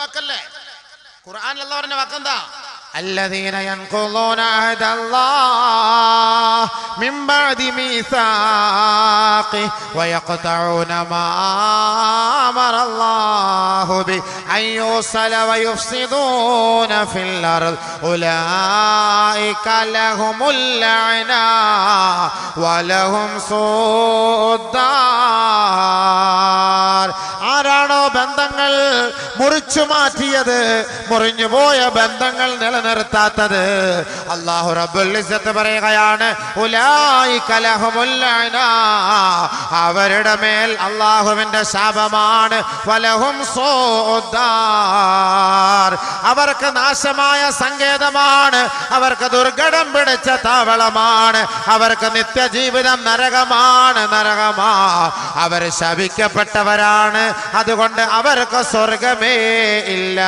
വാക്കല്ലേ ഖുർആനിലുള്ള പറഞ്ഞ വാക്കെന്താ الذين ينقضون عهد الله من بعد ميثاقه ويقطعون ما امر الله به ان يوصل ويفسدون في الارض اولئك لهم اللعنه ولهم سوء الدار ആരാണോ ബന്ധങ്ങൾ മുറിച്ചു മാറ്റിയത് മുറിഞ്ഞു പോയ ബന്ധങ്ങൾ നിലനിർത്താത്തത് അള്ളാഹു റബ്ബുൽ ഇസ്സത്ത് പറയുകയാണ് ഉലായിക ലഹുമുൽ ലഅന. അവരുടെ മേൽ അള്ളാഹുവിന്റെ ശാപമാണ് വലഹും സൂദ്ദാർ. അവർക്ക് നാശമായ സങ്കേതമാണ് അവർക്ക് ദുർഘടം പിടിച്ച താവളമാണ് അവർക്ക് നിത്യജീവിതം നരകമാണ് നരകമാ അവർ ശപിക്കപ്പെട്ടവരാണ് അതുകൊണ്ട് അവർക്ക് സ്വർഗമേ ഇല്ല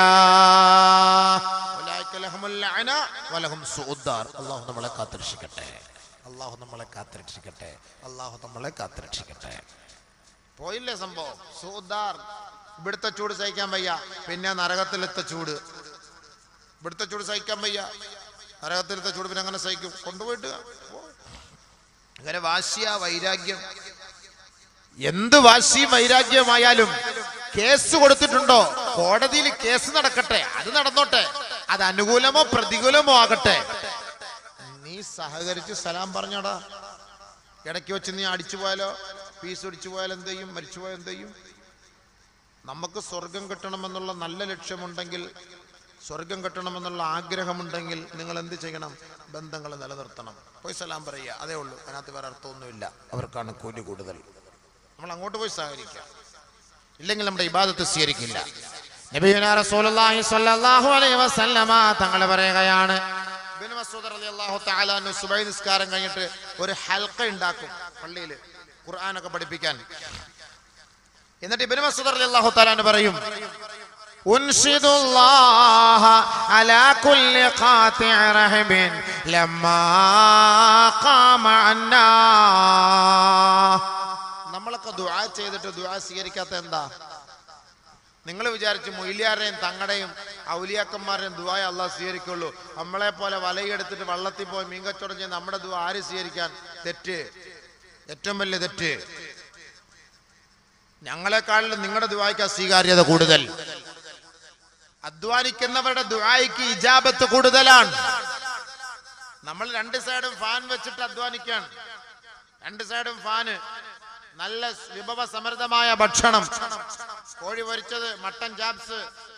ഉലൈക ലഹുമുൽ ലഅന വലഹും സൂദ്ദാർ. അള്ളാഹു നമ്മളെ കാത്തുരക്ഷിക്കട്ടെ അള്ളാഹു നമ്മളെ കാത്തുരക്ഷിക്കട്ടെ അള്ളാഹു നമ്മളെ കാത്തുരക്ഷിക്കട്ടെ പോയില്ലേ സംഭവം സൂദ്ദാർ ഇവിടുത്തെ ചൂട് സഹിക്കാൻ വയ്യ പിന്നെ നരകത്തിലത്തെ ചൂട് ഇവിടുത്തെ ചൂട് സഹിക്കാൻ വയ്യ നരകത്തിലത്തെ ചൂട് പിന്നെ അങ്ങനെ സഹിക്കും കൊണ്ടുപോയിട്ട് പോ. അങ്ങനെ വാശിയ വൈരാഗ്യം എന്ത് വാശിയും വൈരാഗ്യമായാലും കേസ് കൊടുത്തിട്ടുണ്ടോ കോടതിയിൽ കേസ് നടക്കട്ടെ അത് നടന്നോട്ടെ അത് അനുകൂലമോ പ്രതികൂലമോ ആകട്ടെ നീ സഹകരിച്ച് സലാം പറഞ്ഞടാ ഇടയ്ക്ക് വെച്ച് നീ അടിച്ചു പോയാലോ പീസ് അടിച്ചു പോയാൽ എന്ത് ചെയ്യും മരിച്ചു പോയാൽ എന്ത് ചെയ്യും നമുക്ക് സ്വർഗം കിട്ടണമെന്നുള്ള നല്ല ലക്ഷ്യമുണ്ടെങ്കിൽ സ്വർഗം കിട്ടണമെന്നുള്ള ആഗ്രഹമുണ്ടെങ്കിൽ നിങ്ങൾ എന്ത് ചെയ്യണം ബന്ധങ്ങൾ നിലനിർത്തണം പോയി സലാം പറയുക അതേ ഉള്ളൂ അതിനകത്ത് വേറെ അർത്ഥമൊന്നുമില്ല അവർക്കാണ് കൂലി കൂടുതൽ നമ്മൾ അങ്ങോട്ട് പോയി സഹകരിക്കാം ഇല്ലെങ്കിൽ നമ്മുടെ ഇബാദത്ത് സ്വീകരിക്കില്ല നബിയുന റസൂലുള്ളാഹി സ്വല്ലല്ലാഹു അലൈഹി വസല്ലമ തങ്ങൾ പറയുകയാണ് ഇബ്നു മസ്ഊദ് റളിയല്ലാഹു തആല അൻഹു സുബഹി നിസ്കാരം കഴിഞ്ഞിട്ട് ഒരു ഹൽക്ക ഉണ്ടാക്കും പള്ളിയിൽ ഖുർആനൊക്കെ പഠിപ്പിക്കാൻ എന്നിട്ട് ഇബ്നു മസ്ഊദ് റളിയല്ലാഹു തആല അൻഹു പറയും أنشد الله على كل قاطع رحم لما قام عنا നമ്മളൊക്കെ ദുആ ചെയ്തിട്ട് ദുആ സ്വീകരിക്കാത്ത എന്താ നിങ്ങൾ വിചാരിച്ച് മൊയ്ലിയാരുടെയും തങ്ങളുടെയും ഔലിയാക്കന്മാരുടെയും ദുആ അള്ളാഹ് സ്വീകരിക്കുള്ളൂ നമ്മളെ പോലെ വലയെടുത്തിട്ട് വള്ളത്തിൽ പോയി മീൻ കച്ചവടം ചെയ്ത് നമ്മുടെ ദുആ ആര് സ്വീകരിക്കാൻ തെറ്റ് ഏറ്റവും വലിയ തെറ്റ് ഞങ്ങളെക്കാളിലും നിങ്ങളുടെ ദുആയ്ക്ക് സ്വീകാര്യത കൂടുതൽ അധ്വാനിക്കുന്നവരുടെ ദുആയ്ക്ക് ഇജാബത്ത് കൂടുതലാണ് നമ്മൾ രണ്ട് സൈഡും ഫാൻ വെച്ചിട്ട് അധ്വാനിക്കാൻ രണ്ട് സൈഡും ഫാന് നല്ല വിഭവ സമൃദ്ധമായ ഭക്ഷണം കോഴി പൊരിച്ചത് mutton chops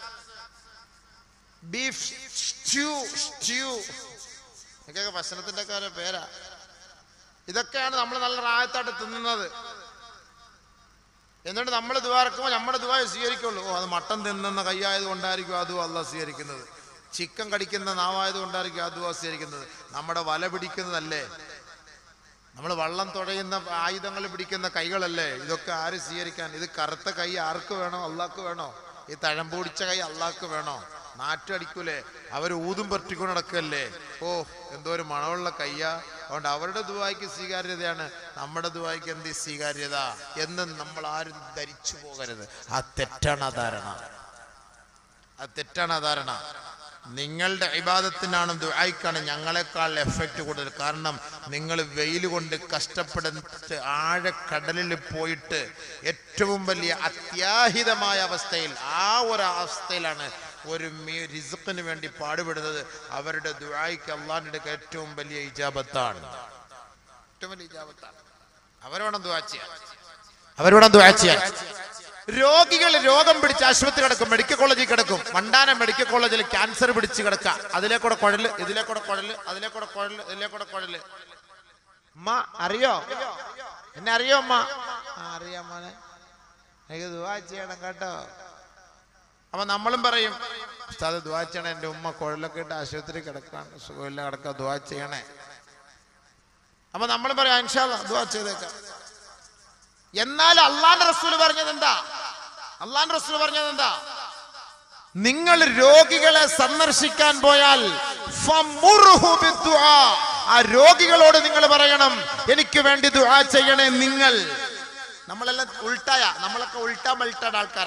beef stew stew ഇതൊക്കെ ഭക്ഷണത്തിന്റെ ഒക്കെ ഓരോ പേരാ ഇതൊക്കെയാണ് നമ്മൾ നല്ല റായത്തായിട്ട് തിന്നുന്നത് എന്നിട്ട് നമ്മൾ ദ്വാരക്കുമ്പോൾ നമ്മുടെ ദ്വാര സ്വീകരിക്കുള്ളൂ ഓ അത് മട്ടൻ തിന്നുന്ന കൈയായത് കൊണ്ടായിരിക്കും അതും അല്ല സ്വീകരിക്കുന്നത് ചിക്കൻ കടിക്കുന്ന നാവായത് കൊണ്ടായിരിക്കും അതും സ്വീകരിക്കുന്നത് നമ്മുടെ വല പിടിക്കുന്നതല്ലേ നമ്മൾ വള്ളം തുഴയുന്ന ആയുധങ്ങൾ പിടിക്കുന്ന കൈകളല്ലേ ഇതൊക്കെ ആര് സ്വീകരിക്കാൻ ഇത് കറുത്ത കൈ ആർക്ക് വേണോ അള്ളാഹ്ക്ക് വേണോ ഈ തഴമ്പ് പിടിച്ച കൈ അള്ളാഹ്ക്ക് വേണോ നാറ്റടിക്കൂലേ അവർ ഊതും പറ്റിക്കൊണ്ട് നടക്കല്ലേ ഓ എന്തോ ഒരു മണമുള്ള കയ്യാ അതുകൊണ്ട് അവരുടെ ദുബായിക്ക് സ്വീകാര്യതയാണ് നമ്മുടെ ദുബായിക്ക് എന്ത് സ്വീകാര്യത എന്ന് നമ്മൾ ആരും ധരിച്ചു പോകരുത് ആ തെറ്റാണ് ആ ധാരണ ആ തെറ്റാണ് ആ ധാരണ നിങ്ങളുടെ ഇബാദത്തിനാണ് ദുആയ്ക്കാണ് ഞങ്ങളെക്കാൾ എഫക്റ്റ് കൂടുതൽ കാരണം നിങ്ങൾ വെയിൽ കൊണ്ട് കഷ്ടപ്പെടുന്ന ആഴക്കടലിൽ പോയിട്ട് ഏറ്റവും വലിയ അത്യാഹിതമായ അവസ്ഥയിൽ ആ ഒരു അവസ്ഥയിലാണ് ഒരു മീ- റിസ്ക്കിന് വേണ്ടി പാടുപെടുന്നത് അവരുടെ ദുആയ്ക്ക് അള്ളാഹിന്റെ ഏറ്റവും വലിയ ഇജാബത്താണ് ഏറ്റവും വലിയ ഇജാബത്താണ് അവരോണം ദുആ ചെയ്യാൻ അവരോട് ദുആ ചെയ്യാൻ രോഗികൾ രോഗം പിടിച്ച് ആശുപത്രി കിടക്കും മെഡിക്കൽ കോളേജിൽ കിടക്കും വണ്ടാനം മെഡിക്കൽ കോളേജിൽ ക്യാൻസർ പിടിച്ച് കിടക്കുക അതിലെ കൂടെ കുഴല് ഇതിലെ കൂടെ കുഴല് അതിലെ കൂടെ കുഴല് ഇതിലെ കൂടെ കുഴല് അമ്മ അറിയോ എന്നെ അറിയോ അമ്മ ആ, അറിയാം മോനെ എനിക്ക് ദുആ ചെയ്യണം കേട്ടോ അപ്പൊ നമ്മളും പറയും ഉസ്താദ് ദുആ ചെയ്യണം എൻ്റെ ഉമ്മ കുഴലൊക്കെ ഇട്ട് ആശുപത്രി കിടക്കാൻ സുഖമില്ല കിടക്കുക ദുആ ചെയ്യണേ അപ്പൊ നമ്മളും പറയാം ഇൻഷാല്ല ദുആ ചെയ്തേക്കാം എന്നാൽ അള്ളാന്റെ റസൂൽ പറഞ്ഞത് എന്താ അള്ളാന്റെ റസൂൽ പറഞ്ഞത് എന്താ നിങ്ങൾ രോഗികളെ സന്ദർശിക്കാൻ പോയാൽ ഫമുർഹു ബിദ്ദുആ. ആ രോഗികളോട് നിങ്ങൾ പറയണം എനിക്ക് വേണ്ടി ദുആ ചെയ്യണേ നിങ്ങൾ നമ്മളെല്ലാം ഉൾട്ടായ നമ്മളൊക്കെ ഉൾട്ടാ മൾട്ടാട് ആൾക്കാരാണ്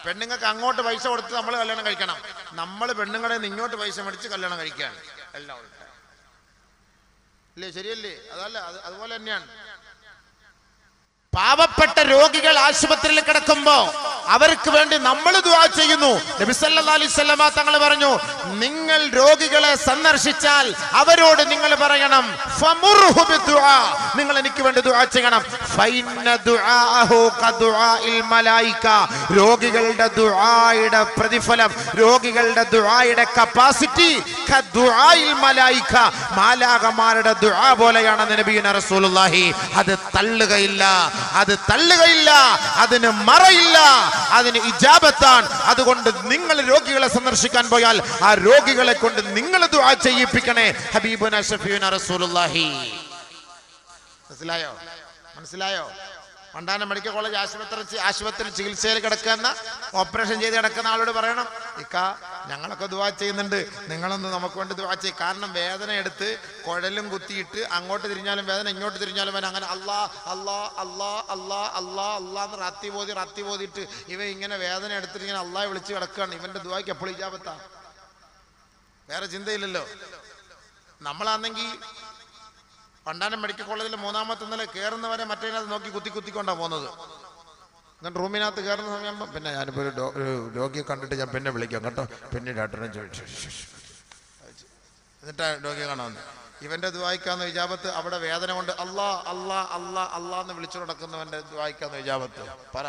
പെണ്ണുങ്ങൾക്ക് അങ്ങോട്ട് പൈസ കൊടുത്ത് നമ്മൾ കല്യാണം കഴിക്കണം നമ്മൾ പെണ്ണുങ്ങളെ നിന്ന് ഇങ്ങോട്ട് പൈസ മേടിച്ച് കല്യാണം കഴിക്കുകയാണ് എല്ലാം ഉൾട്ട. ഇല്ലേ ശരിയല്ലേ അതല്ല അത് അതുപോലെ തന്നെയാണ് പാവപ്പെട്ട രോഗികൾ ആശുപത്രിയിൽ കിടക്കുമ്പോ അവർക്ക് വേണ്ടി നമ്മൾ ദുആ ചെയ്യുന്നു നബി സല്ലല്ലാഹു അലൈഹി വസല്ലമ തങ്ങൾ പറഞ്ഞു നിങ്ങൾ രോഗികളെ സന്ദർശിച്ചാൽ അവരോട് നിങ്ങൾ പറയണം ഫമുർഹു ബിദ്ദുആ നിങ്ങൾ എനിക്ക് വേണ്ടി ദുആ ചെയ്യണം ഫൈന്ന ദുആഅഹു കദുആഇൽ മലായിക രോഗികളുടെ ദുആയുടെ പ്രതിഫലം രോഗികളുടെ ദുആയുടെ കപ്പാസിറ്റി കദുആഇൽ മലായിക മാലാകമാരുടെ ദുആ പോലെയാണെന്ന് നബിയുന റസൂലുള്ളാഹി അത് തള്ളുകയില്ല അത് തള്ളുകയില്ല അതിന് മറയില്ല അതിന് ഇജാബത്താണ് അതുകൊണ്ട് നിങ്ങൾ രോഗികളെ സന്ദർശിക്കാൻ പോയാൽ ആ രോഗികളെ കൊണ്ട് നിങ്ങൾ ദുആ ചെയ്യിപ്പിക്കണേ ഹബീബുന ഷഫീന റസൂലുള്ളാഹി മനസ്സിലായോ മനസ്സിലായോ മണ്ടാനം മെഡിക്കൽ കോളേജ് ആശുപത്രി ആശുപത്രി ചികിത്സയിൽ കിടക്കുന്ന ഓപ്പറേഷൻ ചെയ്ത് കിടക്കുന്ന ആളോട് പറയണം ഇക്ക ഞങ്ങളൊക്കെ ദുവാ ചെയ്യുന്നുണ്ട് നിങ്ങളൊന്ന് നമുക്ക് വേണ്ടി ദുവാ ചെയ്യും കാരണം വേദന എടുത്ത് കുഴലും കുത്തിയിട്ട് അങ്ങോട്ട് തിരിഞ്ഞാലും വേദന ഇങ്ങോട്ട് തിരിഞ്ഞാലും വേദന അങ്ങനെ അല്ലാ അല്ലാ അല്ലാ അല്ലാ അല്ലാ അല്ലാ എന്ന് റത്തി പോതി റത്തി പോതിയിട്ട് ഇവ ഇങ്ങനെ വേദന എടുത്തിട്ട് ഇങ്ങനെ അള്ളാഹെ വിളിച്ച് കിടക്കുകയാണ് ഇവന്റെ ദുവായ്ക്ക് എപ്പോഴും ഇജാബത്താ വേറെ ചിന്തയില്ലല്ലോ നമ്മളാണെങ്കിൽ പണ്ടാനം മെഡിക്കൽ കോളേജിൽ മൂന്നാമത്തെ നില കയറുന്നവരെ മറ്റേതിനകത്ത് നോക്കി കുത്തി കുത്തിക്കൊണ്ടാണ് പോകുന്നത് എന്നിട്ട് റൂമിനകത്ത് കയറുന്ന സമയം പിന്നെ ഞാനിപ്പോൾ ഒരു ഡോ- ഒരു രോഗിയെ കണ്ടിട്ട് ഞാൻ പിന്നെ വിളിക്കാം കേട്ടോ പിന്നെ ഡോക്ടറെ ചോദിച്ചു എന്നിട്ടാ രോഗിയെ കാണാമെന്ന് ഇവന്റെ ദ്വായിക്കാന്ന് വിജാപത്ത് അവിടെ വേദന കൊണ്ട് അല്ലാ അല്ലാ അല്ലാ അല്ലാ എന്ന് വിളിച്ചു നടക്കുന്നവന്റെ ദ്വായിക്കാന്ന് വിജാപത്ത് പറ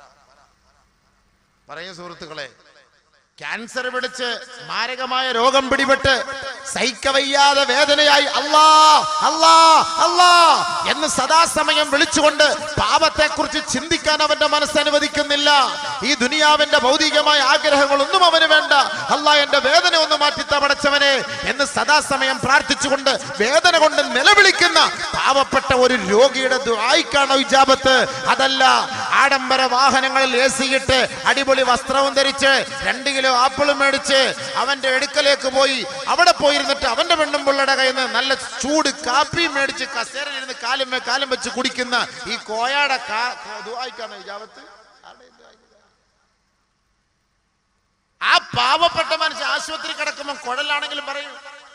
പറയൂ സുഹൃത്തുക്കളെ ക്യാൻസർ പിടിച്ച് മാരകമായ രോഗം പിടിപെട്ട് സഹിക്കവയ്യാതെ വേദനയായി അല്ലാ അല്ലാ അല്ലാ എന്ന് സദാസമയം വിളിച്ചുകൊണ്ട് പാപത്തെക്കുറിച്ച് ചിന്തിക്കാൻ അവന്റെ മനസ്സ് അനുവദിക്കുന്നില്ല ഈ ദുനിയാവിന്റെ ഭൗതികമായ ആഗ്രഹങ്ങളൊന്നും അവന് വേണ്ട അല്ലാ എന്റെ വേദന ഒന്ന് മാറ്റി തപടച്ചവനെ എന്ന് സദാസമയം പ്രാർത്ഥിച്ചുകൊണ്ട് വേദന കൊണ്ട് നിലവിളിക്കുന്ന പാവപ്പെട്ട ഒരു രോഗിയുടെ ദുആയിക്കാണോ ഇജാബത്ത് അതല്ല ആഡംബര വാഹനങ്ങളിൽ എ ഇട്ട് അടിപൊളി വസ്ത്രവും ധരിച്ച് രണ്ട് കിലോ ആപ്പിളും മേടിച്ച് അവന്റെ അടുക്കലേക്ക് പോയി അവിടെ പോയിരുന്നിട്ട് അവന്റെ പെണ്ണും പിള്ളയുടെ കയ്യിൽ നിന്ന് നല്ല ചൂട് കാപ്പിയും മേടിച്ച് കസേരയിലിരുന്ന് കാലും മേ കാലും വെച്ച് കുടിക്കുന്ന ഈ കോയാടെ കാ- ദുആയിക്കാണോ ഇജാബത്ത് ആരുടെ ദുആയിക്കാ? ആ പാവപ്പെട്ട മനുഷ്യൻ ആശുപത്രി കിടക്കുമ്പോൾ കുഴലാണെങ്കിലും പറയും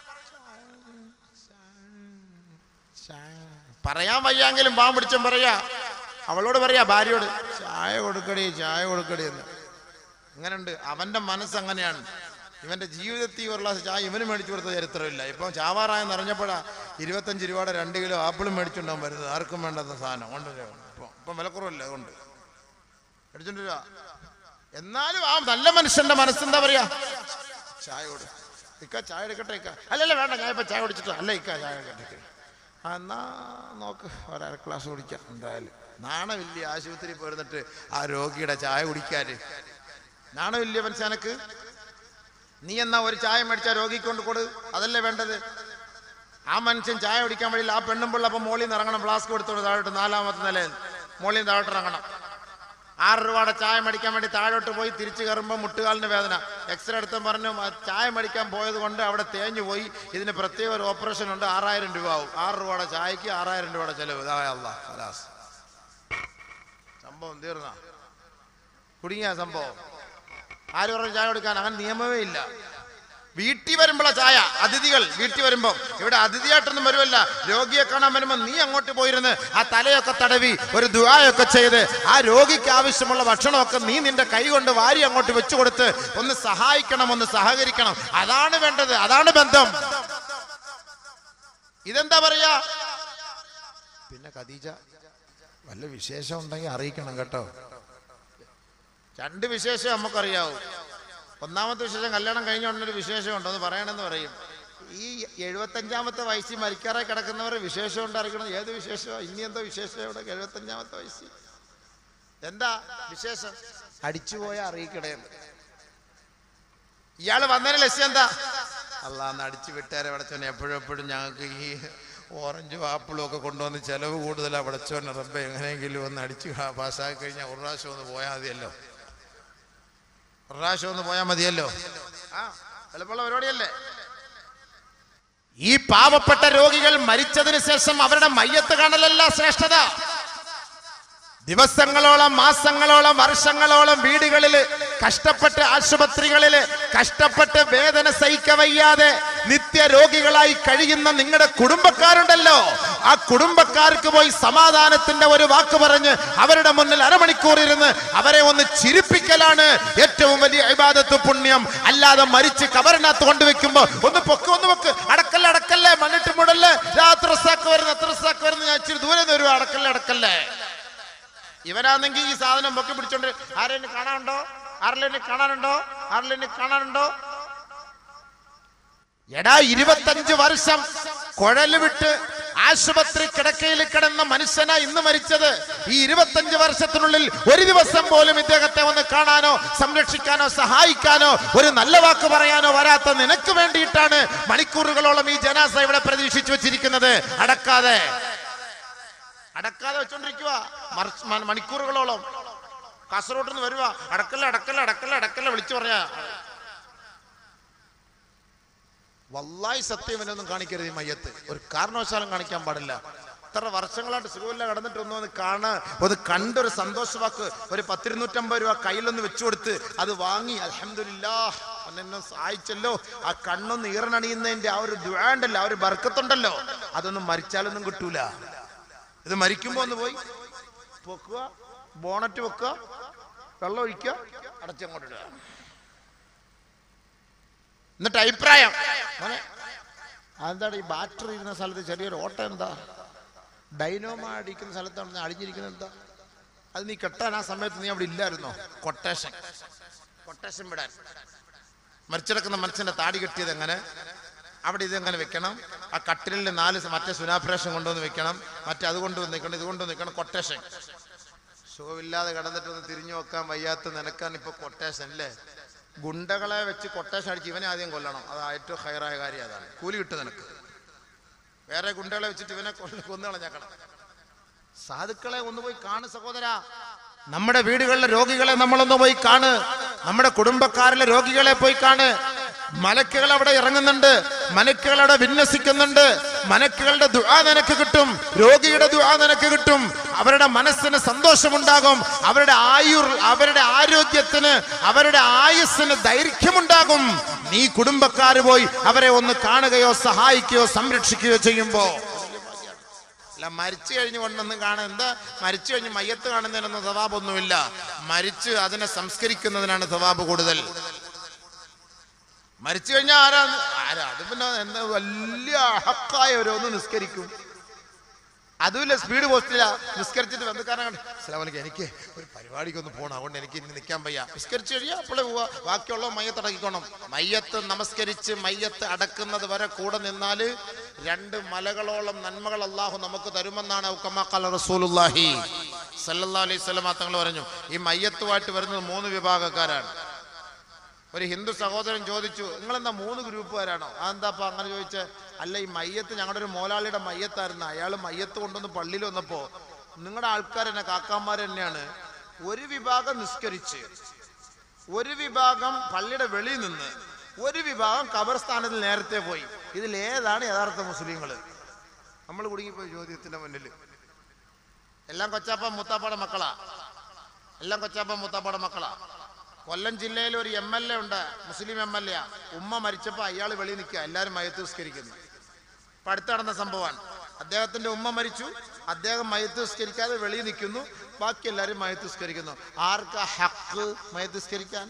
പറയാൻ വയ്യാങ്കിലും പാവം പിടിച്ചും പറയാ അവളോട് പറയാ ഭാര്യയോട് ചായ കൊടുക്കടി ചായ കൊടുക്കടി എന്ന് അങ്ങനെയുണ്ട് അവന്റെ മനസ്സ് അങ്ങനെയാണ് ഇവന്റെ ജീവിതത്തിൽ ഒരു ഗ്ലാസ് ചായ ഇവന് മേടിച്ചു കൊടുത്ത ചരിത്രമില്ല ഇപ്പം ചാവാറായെന്ന് അറിഞ്ഞപ്പോഴാ ഇരുപത്തഞ്ച് രൂപയുടെ രണ്ട് കിലോ ആപ്പിളും മേടിച്ചുണ്ടാവും വരുന്നത് ആർക്കും വേണ്ടാത്ത സാധനം കൊണ്ടുവരാ ഇപ്പം ഇപ്പം വിലക്കുറവല്ല അതുകൊണ്ട് മേടിച്ചോണ്ട് വരിക എന്നാലും ആ നല്ല മനുഷ്യന്റെ മനസ്സെന്താ പറയാ ചായ കൊടു ഇക്ക ചായ എടുക്കട്ടെ ഇക്ക അല്ലല്ല വേണ്ട ഞാൻ ഇപ്പൊ ചായ കുടിച്ചിട്ട് അല്ല ഇക്ക ചായ എടുക്കട്ടെ ആ എന്നാ നോക്ക് ഒരര ക്ലാസ് കുടിക്കാം എന്തായാലും നാണമില്ല ആശുപത്രി പോയിരുന്നിട്ട് ആ രോഗിയുടെ ചായ കുടിക്കാന് നാണമില്ല മനസ്സനക്ക് നീ എന്നാ ഒരു ചായ മേടിച്ചാ രോഗിക്ക് കൊണ്ട് കൊടു അതല്ലേ വേണ്ടത് ആ മനുഷ്യൻ ചായ കുടിക്കാൻ വഴിയില്ല ആ പെണ്ണും പിള്ള അപ്പം മോളിൽ നിന്ന് ഇറങ്ങണം ഫ്ലാസ്ക് എടുത്തോണ്ട് താഴോട്ട് നാലാമത്തെ നിലയിൽ മോളിൽ നിന്ന് താഴോട്ട് ഇറങ്ങണം ആറ് രൂപയുടെ ചായ മേടിക്കാൻ വേണ്ടി താഴോട്ട് പോയി തിരിച്ചു കയറുമ്പോൾ മുട്ടുകാലിന് വേദന എക്സ്റേ എടുത്തും പറഞ്ഞു ആ ചായ മേടിക്കാൻ പോയത് കൊണ്ട് അവിടെ തേഞ്ഞു പോയി ഇതിന് പ്രത്യേക ഒരു ഓപ്പറേഷൻ ഉണ്ട് ആറായിരം രൂപ ആവും ആറ് രൂപയുടെ ചായക്ക് ആറായിരം രൂപയുടെ ചെലവ് ഇതാ അല്ലാ ഖലാസ് സംഭവം തീർന്ന കുടുങ്ങിയ സംഭവം ആര് പറഞ്ഞു ചായ കൊടുക്കാൻ അങ്ങനെ നിയമമേ ഇല്ല വീട്ടിൽ വരുമ്പോഴാ ചായ അതിഥികൾ വീട്ടിൽ വരുമ്പോ ഇവിടെ അതിഥിയായിട്ടൊന്നും വരുമല്ല രോഗിയെ കാണാൻ വരുമ്പോ നീ അങ്ങോട്ട് പോയിരുന്ന് ആ തലയൊക്കെ തടവി ഒരു ദുആയൊക്കെ ചെയ്ത് ആ രോഗിക്ക് ആവശ്യമുള്ള ഭക്ഷണമൊക്കെ നീ നിന്റെ കൈ കൊണ്ട് വാരി അങ്ങോട്ട് വെച്ചു കൊടുത്ത് ഒന്ന് സഹായിക്കണം ഒന്ന് സഹകരിക്കണം അതാണ് വേണ്ടത് അതാണ് ബന്ധം ഇതെന്താ പറയാ പിന്നെ ഖദീജ വല്ല വിശേഷം ഉണ്ടെങ്കിൽ അറിയിക്കണം കേട്ടോ രണ്ട് വിശേഷം നമുക്കറിയാവൂ ഒന്നാമത്തെ വിശേഷം കല്യാണം കഴിഞ്ഞ ഉടനെ ഒരു വിശേഷമുണ്ട് അത് പറയണമെന്ന് പറയും ഈ എഴുപത്തഞ്ചാമത്തെ വയസ്സിൽ മരിക്കാറായി കിടക്കുന്നവർ വിശേഷം ഉണ്ട് അറിയിക്കണം ഏത് വിശേഷമാണ് ഇനി എന്താ വിശേഷം ഇവിടെ എഴുപത്തഞ്ചാമത്തെ വയസ്സിൽ എന്താ വിശേഷം അടിച്ചുപോയ അറിയിക്കണേന്ന് ഇയാള് വന്നതിന് ലക്ഷ്യം എന്താ അള്ളാന്ന് അടിച്ചു വിട്ടാരെ വിടച്ചോനെ എപ്പോഴും എപ്പോഴും ഞങ്ങൾക്ക് ഈ ഓറഞ്ചും ആപ്പിളും ഒക്കെ കൊണ്ടുവന്ന് ചെലവ് കൂടുതലാണ് വിടച്ചോനെ റബ്ബെ എങ്ങനെയെങ്കിലും ഒന്ന് അടിച്ചു പാസ്സാക്കി കഴിഞ്ഞാൽ ഒരു പ്രാവശ്യം ഒന്ന് പോയാൽ മതിയല്ലോ ഒരു പ്രാവശ്യം ഒന്ന് പോയാൽ മതിയല്ലോ ആ എളുപ്പമുള്ള പരിപാടിയല്ലേ ഈ പാവപ്പെട്ട രോഗികൾ മരിച്ചതിന് ശേഷം അവരുടെ മയ്യത്ത് കാണലല്ല ശ്രേഷ്ഠത ദിവസങ്ങളോളം മാസങ്ങളോളം വർഷങ്ങളോളം വീടുകളിൽ കഷ്ടപ്പെട്ട് ആശുപത്രികളില് കഷ്ടപ്പെട്ട് വേദന സഹിക്കവയ്യാതെ നിത്യ രോഗികളായി കഴിയുന്ന നിങ്ങളുടെ കുടുംബക്കാരുണ്ടല്ലോ ആ കുടുംബക്കാർക്ക് പോയി സമാധാനത്തിന്റെ ഒരു വാക്ക് പറഞ്ഞ് അവരുടെ മുന്നിൽ അരമണിക്കൂർ ഇരുന്ന് അവരെ ഒന്ന് ചിരിപ്പിക്കലാണ് ഏറ്റവും വലിയ ഇബാദത്ത് പുണ്യം അല്ലാതെ മരിച്ച് കബറിനകത്ത് കൊണ്ടുവെക്കുമ്പോ ഒന്ന് പൊക്ക് ഒന്ന് പൊക്ക് അടക്കല്ലേ അടക്കല്ലേ മണ്ണിട്ട് മുടല്ലേ രാത്രി സാക്ക് വരുന്നു എത്ര സാക്ക് വരുന്നു ഞാൻ ഇച്ചിരി ദൂരെ നിന്ന് വരുവാ അടക്കല്ലേ അടക്കല്ലേ ഇവരാണെങ്കിൽ ഈ സാധനം പൊക്കി പിടിച്ചോണ്ട് ആരെങ്കിലും കാണാനുണ്ടോ ആരെങ്കിലും കാണാനുണ്ടോ ആരെങ്കിലും കാണാനുണ്ടോ എടാ ഇരുപത്തഞ്ച് വർഷം കുഴല് വിട്ട് ആശുപത്രി കിടക്കയിൽ കിടന്ന മനുഷ്യനാ ഇന്ന് മരിച്ചത് ഈ ഇരുപത്തഞ്ച് വർഷത്തിനുള്ളിൽ ഒരു ദിവസം പോലും ഇദ്ദേഹത്തെ ഒന്ന് കാണാനോ സംരക്ഷിക്കാനോ സഹായിക്കാനോ ഒരു നല്ല വാക്ക് പറയാനോ വരാത്ത നിനക്ക് വേണ്ടിയിട്ടാണ് മണിക്കൂറുകളോളം ഈ ജനാസ ഇവിടെ പ്രതീക്ഷിച്ചു വെച്ചിരിക്കുന്നത് അടക്കാതെ അടക്കാതെ വെച്ചോണ്ടിരിക്കുക മറിച്ച് മ- മണിക്കൂറുകളോളം കാസർഗോഡ് നിന്ന് വരുക അടക്കല്ല അടക്കല്ല അടക്കല്ല അടക്കല്ല വിളിച്ചു പറയാ വല്ലായി സത്യം ഇവനൊന്നും കാണിക്കരുത് ഈ മയ്യത്ത് ഒരു കാരണവശാലും കാണിക്കാൻ പാടില്ല ഇത്ര വർഷങ്ങളായിട്ട് സുഖമില്ല കടന്നിട്ട് ഒന്ന് ഒന്ന് കാണാ ഒന്ന് കണ്ടൊരു സന്തോഷവാക്ക് ഒരു പത്തിരുന്നൂറ്റമ്പത് രൂപ കയ്യിലൊന്ന് വെച്ചു കൊടുത്ത് അത് വാങ്ങി അലഹമില്ലാ എന്നെ സഹായിച്ചല്ലോ ആ കണ്ണൊന്ന് ഈറനണിയുന്നതിന്റെ ആ ഒരു ദ്വാണ്ടല്ലോ ആ ഒരു ബർക്കത്തുണ്ടല്ലോ അതൊന്നും മരിച്ചാലൊന്നും കിട്ടൂല ഇത് മരിക്കുമ്പോ ഒന്ന് പോയി പൊക്കുക ബോണറ്റ് വെക്കുക വെള്ളം ഒഴിക്കുക അടച്ചങ്ങോട്ട് ഇടുക എന്നിട്ട് അഭിപ്രായം മോനെ അതെന്താണ് ഈ ബാറ്ററി ഇരുന്ന സ്ഥലത്ത് ചെറിയൊരു ഓട്ടം എന്താ ഡൈനോമ അടിക്കുന്ന സ്ഥലത്താണ് നീ അടിഞ്ഞിരിക്കുന്നത് എന്താ അത് നീ കെട്ടാൻ ആ സമയത്ത് നീ അവിടെ ഇല്ലായിരുന്നോ കൊട്ടേഷൻ കൊട്ടേഷൻ വിടാൻ മരിച്ചെടുക്കുന്ന മനുഷ്യന്റെ താടി കെട്ടിയത് എങ്ങനെ അവിടെ ഇത് എങ്ങനെ വെക്കണം ആ കട്ടിലിൽ നാല് സ- മറ്റേ സുനാപ്രേഷൻ കൊണ്ടുവന്ന് വെക്കണം മറ്റേ അത് കൊണ്ടുവന്ന് നിൽക്കണം ഇത് കൊണ്ടുവന്ന് നിൽക്കണം കൊട്ടേഷൻ സുഖമില്ലാതെ കിടന്നിട്ട് ഒന്ന് തിരിഞ്ഞു നോക്കാൻ വയ്യാത്ത നിനക്കാൻ ഇപ്പൊ കൊട്ടേഷൻ അല്ലേ ഗുണ്ടകളെ വെച്ച് കൊട്ടേഷൻ അടിച്ച് ഇവനെ ആദ്യം കൊല്ലണം അത് ഏറ്റവും ഹയറായ കാര്യം അതാണ് കൂലി കിട്ടും നിനക്ക് വേറെ ഗുണ്ടകളെ വെച്ചിട്ട് ഇവനെ കൊല്ല- കൊന്നു കളഞ്ഞേക്കണം സാധുക്കളെ ഒന്ന് പോയി കാണ് സഹോദര നമ്മുടെ വീടുകളിലെ രോഗികളെ നമ്മളൊന്ന് പോയി കാണ് നമ്മുടെ കുടുംബക്കാരിലെ രോഗികളെ പോയി കാണ് മലക്കുകൾ അവിടെ ഇറങ്ങുന്നുണ്ട് മലക്കുകൾ അവിടെ വിന്യസിക്കുന്നുണ്ട് മലക്കുകളുടെ ദുആ നിനക്ക് കിട്ടും രോഗിയുടെ ദുആ നിനക്ക് കിട്ടും അവരുടെ മനസ്സിന് സന്തോഷമുണ്ടാകും അവരുടെ ആയുർ അവരുടെ ആരോഗ്യത്തിന് അവരുടെ ആയുസ്സിന് ദൈർഘ്യമുണ്ടാകും നീ കുടുംബക്കാര് പോയി അവരെ ഒന്ന് കാണുകയോ സഹായിക്കുകയോ സംരക്ഷിക്കുകയോ ചെയ്യുമ്പോ അല്ല മരിച്ചു കഴിഞ്ഞ് കൊണ്ടൊന്നും കാണാൻ എന്താ മരിച്ചു കഴിഞ്ഞ് മയ്യത്ത് കാണുന്നതിനൊന്നും സവാബൊന്നുമില്ല മരിച്ച് അതിനെ സംസ്കരിക്കുന്നതിനാണ് സവാബ് കൂടുതൽ മരിച്ചു കഴിഞ്ഞാൽ ആരാ ആരാ അത് പിന്നെ എന്താ വലിയ അഹക്കായ ഓരോന്ന് നിസ്കരിക്കും അതുമില്ല സ്പീഡ് പോസ്റ്റില്ല നിസ്കരിച്ചിട്ട് ബന്ധുക്കാരൻ അസ്സലാമലൈക്കും എനിക്ക് ഒരു പരിപാടിക്കൊന്ന് പോകണം അതുകൊണ്ട് എനിക്ക് ഇനി നിൽക്കാൻ വയ്യ നിസ്കരിച്ചു കഴിഞ്ഞാൽ അപ്പോഴേ പോവാ ബാക്കിയുള്ള മയ്യത്ത് അടക്കിക്കോണം മയ്യത്ത് നമസ്കരിച്ച് മയ്യത്ത് അടക്കുന്നത് വരെ കൂടെ നിന്നാല് രണ്ട് മലകളോളം നന്മകൾ അള്ളാഹു നമുക്ക് തരുമെന്നാണ് ഔക്കമാക്കാല റസൂലുല്ലാഹി സല്ലല്ലാഹു അലൈഹി സ്വലമ തങ്ങൾ പറഞ്ഞു ഈ മയ്യത്തുമായിട്ട് വരുന്നത് മൂന്ന് വിഭാഗക്കാരാണ് ഒരു ഹിന്ദു സഹോദരൻ ചോദിച്ചു നിങ്ങൾ എന്താ മൂന്ന് ഗ്രൂപ്പുകാരാണോ അതെന്താപ്പ അങ്ങനെ ചോദിച്ചേ അല്ല ഈ മയ്യത്ത് ഞങ്ങളുടെ ഒരു മോലാളിയുടെ മയ്യത്തായിരുന്നു അയാൾ മയ്യത്ത് കൊണ്ടുവന്ന് പള്ളിയിൽ വന്നപ്പോ നിങ്ങളുടെ ആൾക്കാർ തന്നെ കാക്കാമാർ തന്നെയാണ് ഒരു വിഭാഗം നിസ്കരിച്ച് ഒരു വിഭാഗം പള്ളിയുടെ വെളിയിൽ നിന്ന് ഒരു വിഭാഗം ഖബർസ്ഥാനത്തിൽ നേരത്തെ പോയി ഇതിൽ ഏതാണ് യഥാർത്ഥ മുസ്ലിങ്ങൾ നമ്മൾ കുടുങ്ങിപ്പോയി ചോദ്യത്തിന്റെ മുന്നിൽ എല്ലാം കൊച്ചാപ്പ മുത്താപ്പാടെ മക്കളാ എല്ലാം കൊച്ചാപ്പ മുത്താപ്പാടെ മക്കളാ കൊല്ലം ജില്ലയിൽ ഒരു എം എൽ എ ഉണ്ട് മുസ്ലിം എം എൽ എ ഉമ്മ മരിച്ചപ്പോൾ അയാൾ വെളിയിൽ നിൽക്കുക എല്ലാവരും മയത്ത് നിസ്കരിക്കുന്നു ഇപ്പൊ അടുത്ത് നടന്ന സംഭവമാണ് അദ്ദേഹത്തിന്റെ ഉമ്മ മരിച്ചു അദ്ദേഹം മയത്ത് നിസ്കരിക്കാതെ വെളിയിൽ നിൽക്കുന്നു ബാക്കി എല്ലാവരും മയത്ത് നിസ്കരിക്കുന്നു ആർക്കാ ഹക്ക് മയത്ത് നിസ്കരിക്കാൻ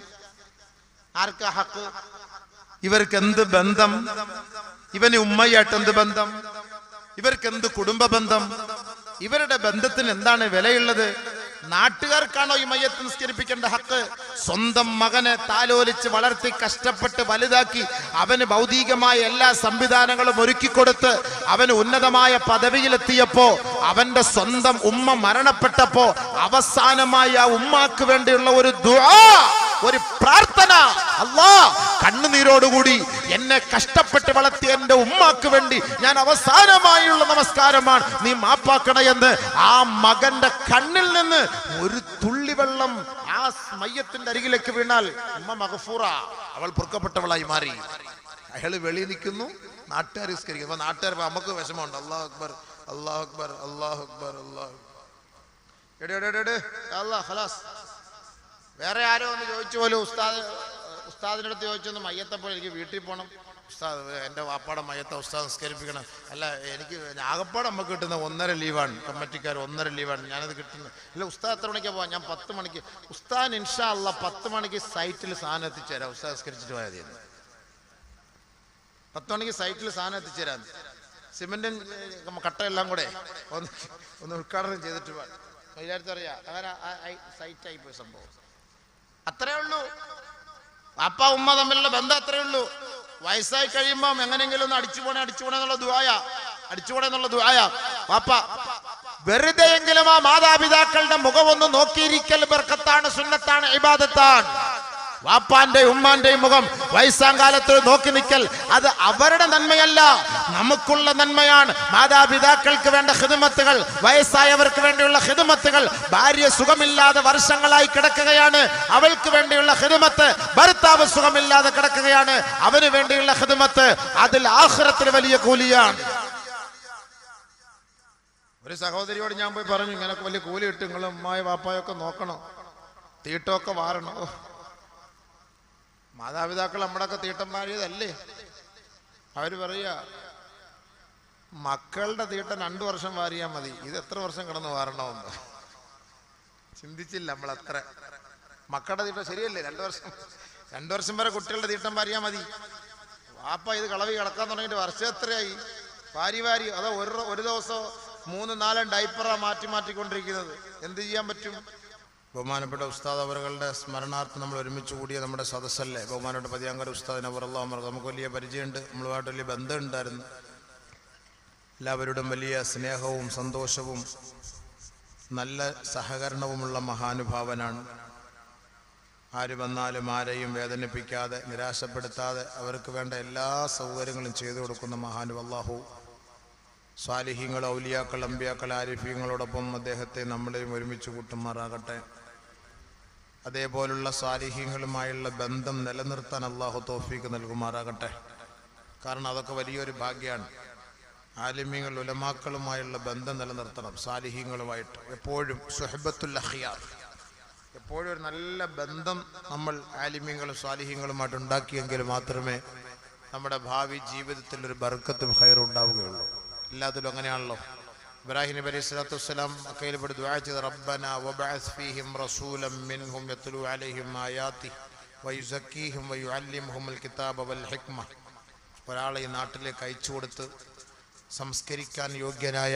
ആർക്കാ ഹക്ക് ഇവർക്ക് എന്ത് ബന്ധം ഇവന് ഉമ്മയായിട്ട് എന്ത് ബന്ധം ഇവർക്ക് എന്ത് കുടുംബ ബന്ധം ഇവരുടെ ബന്ധത്തിന് എന്താണ് വിലയുള്ളത് നാട്ടുകാർക്കാണോ ഈ മയ്യത്ത് നിസ്കരിപ്പിക്കേണ്ട ഹക്ക് സ്വന്തം മകനെ താലോലിച്ച് വളർത്തി കഷ്ടപ്പെട്ട് വലുതാക്കി അവന് ഭൗതികമായ എല്ലാ സംവിധാനങ്ങളും ഒരുക്കിക്കൊടുത്ത് അവന് ഉന്നതമായ പദവിയിലെത്തിയപ്പോ അവന്റെ സ്വന്തം ഉമ്മ മരണപ്പെട്ടപ്പോ അവസാനമായി ആ ഉമ്മാക്ക് വേണ്ടിയുള്ള ഒരു ദുആ ഒരു പ്രാർത്ഥന അല്ലാ കണ്ണുനീരോടുകൂടി എന്നെ കഷ്ടപ്പെട്ട് വളർത്തിയ എന്റെ ഉമ്മാക്ക് വേണ്ടി ഞാൻ അവസാനമായുള്ള നമസ്കാരമാണ് നീ മാപ്പാക്കണയെന്ന് ആ മകന്റെ കണ്ണിൽ നിന്ന് ഒരു തുള്ളി വെള്ളം ആ മയ്യത്തിന്റെ അരികിലേക്ക് വീണാൽ ഉമ്മ മഹഫൂറ അവൾ പൊറുക്കപ്പെട്ടവളായി മാറി അയാൾ വെളിയിൽ നിൽക്കുന്നു നാട്ടുകാർ നിസ്കരിക്കുന്നു അപ്പൊ നാട്ടുകാർ നമുക്ക് വിഷമമുണ്ട് അള്ളാഹു അക്ബർ അള്ളാഹു അക്ബർ അള്ളാഹു അക്ബർ അള്ളാഹു എടേ എടേ എടേ അല്ലാ ഖലാസ് വേറെ ആരോ ഒന്ന് ചോദിച്ചു പോലും ഉസ്താദ് ഉസ്താദിൻ്റെ അടുത്ത് ചോദിച്ചൊന്ന് മയ്യത്തപ്പോൾ എനിക്ക് വീട്ടിൽ പോകണം ഉസ്താദ് എൻ്റെ വാപ്പാടെ മയ്യത്തെ ഉസ്താദ് നിസ്കരിപ്പിക്കണം അല്ല എനിക്ക് ആകപ്പാടെ നമുക്ക് കിട്ടുന്ന ഒന്നര ലീവാണ് കമ്മിറ്റിക്കാർ ഒന്നര ലീവാണ് ഞാനത് കിട്ടുന്നത് ഇല്ല ഉസ്താദ് എത്ര മണിക്കാണ് പോകാം ഞാൻ പത്ത് മണിക്ക് ഉസ്താദ് ഇൻഷാ അല്ല പത്ത് മണിക്ക് സൈറ്റിൽ സാധനം എത്തിച്ചേരാം ഉസ്താദ് നിസ്കരിച്ചിട്ട് പോയാൽ മതി എന്ന്. പത്ത് മണിക്ക് സൈറ്റിൽ സാധനം എത്തിച്ചേരാം സിമെന്റും ഏ, കട്ടയെല്ലാം കൂടെ ഒന്ന് ഒന്ന് ഉദ്ഘാടനം ചെയ്തിട്ട് മൈലാരത്ത് അറിയാം അങ്ങനെ സൈറ്റായി പോയ സംഭവം അത്രേ ഉള്ളൂ അപ്പ ഉമ്മ തമ്മിലുള്ള ബന്ധം അത്രേ ഉള്ളൂ വയസ്സായി കഴിയുമ്പം എങ്ങനെയെങ്കിലും ഒന്ന് അടിച്ചു പോണേ അടിച്ചു പോണേ എന്നുള്ള ദുആയ അടിച്ചു പോണേ എന്നുള്ള ദുആയ പാപ്പ വെറുതെയെങ്കിലും ആ മാതാപിതാക്കളുടെ മുഖം ഒന്ന് നോക്കിയിരിക്കൽ ബർക്കത്താണ് സുന്നത്താണ് ഇബാദത്താണ് വാപ്പാന്റെ ഉമ്മാന്റെയും മുഖം വയസ്സാം കാലത്ത് നോക്കി നിൽക്കൽ അത് അവരുടെ നന്മയല്ല നമുക്കുള്ള നന്മയാണ് മാതാപിതാക്കൾക്ക് വേണ്ട ഹിദമത്തുകൾ വയസ്സായവർക്ക് വേണ്ടിയുള്ള ഹിദമത്തുകൾ ഭാര്യ സുഖമില്ലാതെ വർഷങ്ങളായി കിടക്കുകയാണ് അവൾക്ക് വേണ്ടിയുള്ള ഹിദമത്ത് ഭർത്താവ് സുഖമില്ലാതെ കിടക്കുകയാണ് അവന് വേണ്ടിയുള്ള ഹിദമത്ത് അതിൽ ആഹ്റത്തിന് വലിയ കൂലിയാണ് ഒരു സഹോദരിയോട് ഞാൻ പോയി പറഞ്ഞു ഇങ്ങനൊക്കെ വലിയ കൂലി ഇട്ട് നിങ്ങൾ ഉമ്മായ വാപ്പായൊക്കെ നോക്കണം തീട്ടമൊക്കെ വാരണം ഓ. മാതാപിതാക്കൾ നമ്മുടെയൊക്കെ തീട്ടം വാരിയതല്ലേ അവര് പറയുക മക്കളുടെ തീട്ടം രണ്ടു വർഷം വാരിയാൽ മതി ഇത് എത്ര വർഷം കിടന്ന് വാരണമെന്ന് ചിന്തിച്ചില്ല നമ്മൾ അത്ര മക്കളുടെ തീട്ടം ശരിയല്ലേ രണ്ടു വർഷം രണ്ടു വർഷം വരെ കുട്ടികളുടെ തീട്ടം വാരിയാൽ മതി വാപ്പ ഇത് കളവി കിടക്കാൻ തുടങ്ങിയിട്ട് വർഷം എത്രയായി വാരി വാരി അതോ ഒരു ഒരു ദിവസം മൂന്ന് നാലും ഡൈപ്പറാ മാറ്റി മാറ്റിക്കൊണ്ടിരിക്കുന്നത് എന്ത് ചെയ്യാൻ പറ്റും ബഹുമാനപ്പെട്ട ഉസ്താദ് അവരുടെ സ്മരണാർത്ഥം നമ്മൾ ഒരുമിച്ച് കൂടിയ നമ്മുടെ സദസ്സല്ലേ ബഹുമാനപ്പെട്ട പതിയാങ്കര ഉസ്താദിനെ അവറല്ല നമുക്ക് വലിയ പരിചയമുണ്ട് നമ്മളുമായിട്ട് വലിയ ബന്ധമുണ്ടായിരുന്നു എല്ലാവരോടും വലിയ സ്നേഹവും സന്തോഷവും നല്ല സഹകരണവുമുള്ള മഹാനുഭാവനാണ് ആര് വന്നാലും ആരെയും വേദനിപ്പിക്കാതെ നിരാശപ്പെടുത്താതെ അവർക്ക് വേണ്ട എല്ലാ സൗകര്യങ്ങളും ചെയ്തു കൊടുക്കുന്ന മഹാനു അള്ളാഹു സ്വാലിഹ്യങ്ങൾ ഔലിയാക്കൾ അമ്പിയാക്കൾ ആരിഫ്യങ്ങളോടൊപ്പം അദ്ദേഹത്തെ നമ്മളെയും ഒരുമിച്ച് കൂട്ടുമാറാകട്ടെ അതേപോലുള്ള സ്വാലിഹ്യങ്ങളുമായുള്ള ബന്ധം നിലനിർത്താൻ അള്ളാഹു തോഫീക്ക് നൽകുമാറാകട്ടെ കാരണം അതൊക്കെ വലിയൊരു ഭാഗ്യമാണ് ആലിമ്യങ്ങൾ ഉലമാക്കളുമായുള്ള ബന്ധം നിലനിർത്തണം സാലിഹ്യങ്ങളുമായിട്ട് എപ്പോഴും സുഹബത്തുൽ അഖിയാർ എപ്പോഴും ഒരു നല്ല ബന്ധം നമ്മൾ ആലിമ്യങ്ങളും സ്വാലിഹ്യങ്ങളുമായിട്ട് ഉണ്ടാക്കിയെങ്കിൽ മാത്രമേ നമ്മുടെ ഭാവി ജീവിതത്തിൽ ഒരു ബർക്കത്തും ഹൈറും ഉണ്ടാവുകയുള്ളൂ എല്ലാത്തിലും അങ്ങനെയാണല്ലോ ഇബ്രാഹിം നബി അലൈഹി സ്വലാത്തു വസ്സലാം അക്കയിൽ പെട്ട് ദുആ ചെയ്ത് റബ്ബന വബഅസ് ഫീഹിം റസൂലൻ മിൻഹും യത്ലു അലൈഹിം ആയാതി വയുസക്കീഹിം വയുഅല്ലിമുഹുൽ കിതാബ വൽ ഹിക്മ ഒരാളെ ഈ നാട്ടിലേക്ക് അയച്ചു കൊടുത്ത് സംസ്കരിക്കാൻ യോഗ്യനായ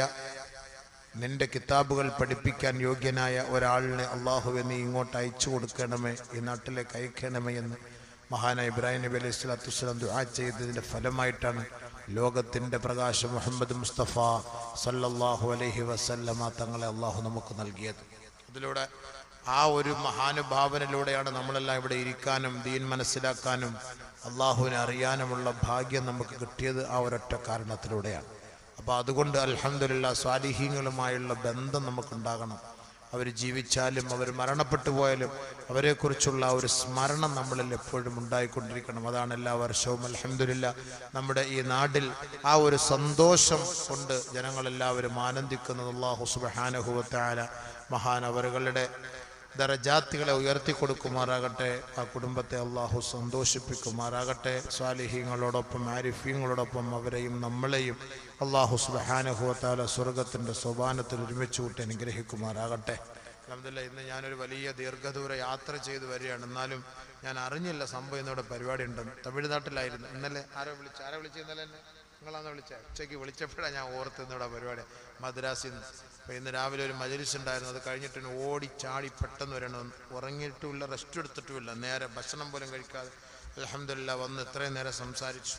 നിന്റെ കിതാബുകൾ പഠിപ്പിക്കാൻ യോഗ്യനായ ഒരാളിനെ അള്ളാഹുവെ നീ ഇങ്ങോട്ട് അയച്ചു കൊടുക്കണമേ ഈ നാട്ടിലേക്ക് അയക്കണമേ എന്ന് മഹാനായ ഇബ്രാഹിം നബി അലൈഹി സ്വലാത്തു വസ്സലാം ദുആ ചെയ്തതിൻ്റെ ഫലമായിട്ടാണ് ലോകത്തിൻ്റെ പ്രകാശം മുഹമ്മദ് മുസ്തഫ സല്ലല്ലാഹു അലൈഹി വസല്ലമ തങ്ങളെ അള്ളാഹു നമുക്ക് നൽകിയത് അതിലൂടെ ആ ഒരു മഹാനുഭാവനിലൂടെയാണ് നമ്മളെല്ലാം ഇവിടെ ഇരിക്കാനും ദീൻ മനസ്സിലാക്കാനും അള്ളാഹുവിനെ അറിയാനുമുള്ള ഭാഗ്യം നമുക്ക് കിട്ടിയത് ആ ഒരൊറ്റ കാരണത്തിലൂടെയാണ് അപ്പോൾ അതുകൊണ്ട് അൽഹംദുലില്ലാ സ്വാലിഹീങ്ങളുമായുള്ള ബന്ധം നമുക്കുണ്ടാകണം അവർ ജീവിച്ചാലും അവർ മരണപ്പെട്ടു പോയാലും അവരെക്കുറിച്ചുള്ള ആ ഒരു സ്മരണം നമ്മളിൽ എപ്പോഴും ഉണ്ടായിക്കൊണ്ടിരിക്കണം അതാണ് എല്ലാ വർഷവും അൽഹംദുലില്ല നമ്മുടെ ഈ നാട്ടിൽ ആ ഒരു സന്തോഷം കൊണ്ട് ജനങ്ങളെല്ലാവരും ആനന്ദിക്കുന്നത് അള്ളാഹു സുബഹാനഹുവത്തായ മഹാനവറുകളുടെ ദറജാത്തികളെ ഉയർത്തി കൊടുക്കുമാറാകട്ടെ ആ കുടുംബത്തെ അള്ളാഹു സന്തോഷിപ്പിക്കുമാറാകട്ടെ സ്വാലിഹീങ്ങളോടൊപ്പം ആരിഫീങ്ങളോടൊപ്പം അവരെയും നമ്മളെയും അള്ളാഹു സുബഹാനഹുവത്താല സ്വർഗത്തിൻ്റെ സോപാനത്തിൽ ഒരുമിച്ച് കൂട്ടി അനുഗ്രഹിക്കുമാറാകട്ടെ അലഹമില്ല ഇന്ന് ഞാനൊരു വലിയ ദീർഘദൂര യാത്ര ചെയ്ത് വരികയാണ് എന്നാലും ഞാൻ അറിഞ്ഞില്ല സംഭവം ഇന്നിവിടെ പരിപാടി ഉണ്ടെന്ന് തമിഴ്നാട്ടിലായിരുന്നു ഇന്നലെ ആരോ വിളിച്ചു ആരോ വിളിച്ചു ഇന്നലെ എന്നെ നിങ്ങളാന്ന് വിളിച്ചത് ഉച്ചയ്ക്ക് വിളിച്ചപ്പോഴാണ് ഞാൻ ഓർത്ത് ഇന്നിവിടെ പരിപാടി മദ്രാസിൽ നിന്ന് അപ്പോൾ ഇന്ന് രാവിലെ ഒരു മജലിസ് ഉണ്ടായിരുന്നു അത് കഴിഞ്ഞിട്ട് ഇനി ഓടി ചാടി പെട്ടെന്ന് വരണം ഉറങ്ങിയിട്ടുമില്ല റെസ്റ്റ് എടുത്തിട്ടുമില്ല നേരെ ഭക്ഷണം പോലും കഴിക്കാതെ അലഹമില്ല വന്ന് ഇത്രയും നേരം സംസാരിച്ചു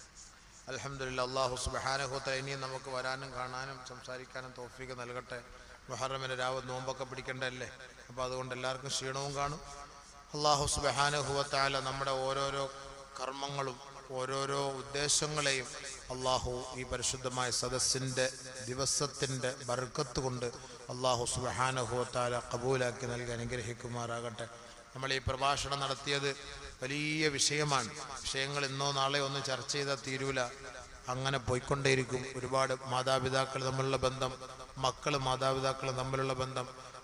അലഹമില്ല അള്ളാഹു സുബഹാനഹുത്ത ഇനിയും നമുക്ക് വരാനും കാണാനും സംസാരിക്കാനും തോഫീക്ക് നൽകട്ടെ മുഹറമിന് രാവ് നോമ്പൊക്കെ പിടിക്കേണ്ടതല്ലേ അപ്പോൾ അതുകൊണ്ട് എല്ലാവർക്കും ക്ഷീണവും കാണും അള്ളാഹു സുബഹാനഹുവത്താല നമ്മുടെ ഓരോരോ കർമ്മങ്ങളും ഓരോരോ ഉദ്ദേശങ്ങളെയും അള്ളാഹു ഈ പരിശുദ്ധമായ സദസ്സിൻ്റെ ദിവസത്തിൻ്റെ ബർക്കത്ത് കൊണ്ട് അള്ളാഹു സുബഹാനഹുവത്താല കബൂലാക്കി നൽകി അനുഗ്രഹിക്കുമാറാകട്ടെ നമ്മൾ ഈ പ്രഭാഷണം നടത്തിയത് വലിയ വിഷയമാണ് വിഷയങ്ങൾ ഇന്നോ നാളെയോ ഒന്നും ചർച്ച ചെയ്താൽ തീരൂല അങ്ങനെ പോയിക്കൊണ്ടേയിരിക്കും ഒരുപാട് മാതാപിതാക്കൾ തമ്മിലുള്ള ബന്ധം മക്കൾ മാതാപിതാക്കൾ തമ്മിലുള്ള ബന്ധം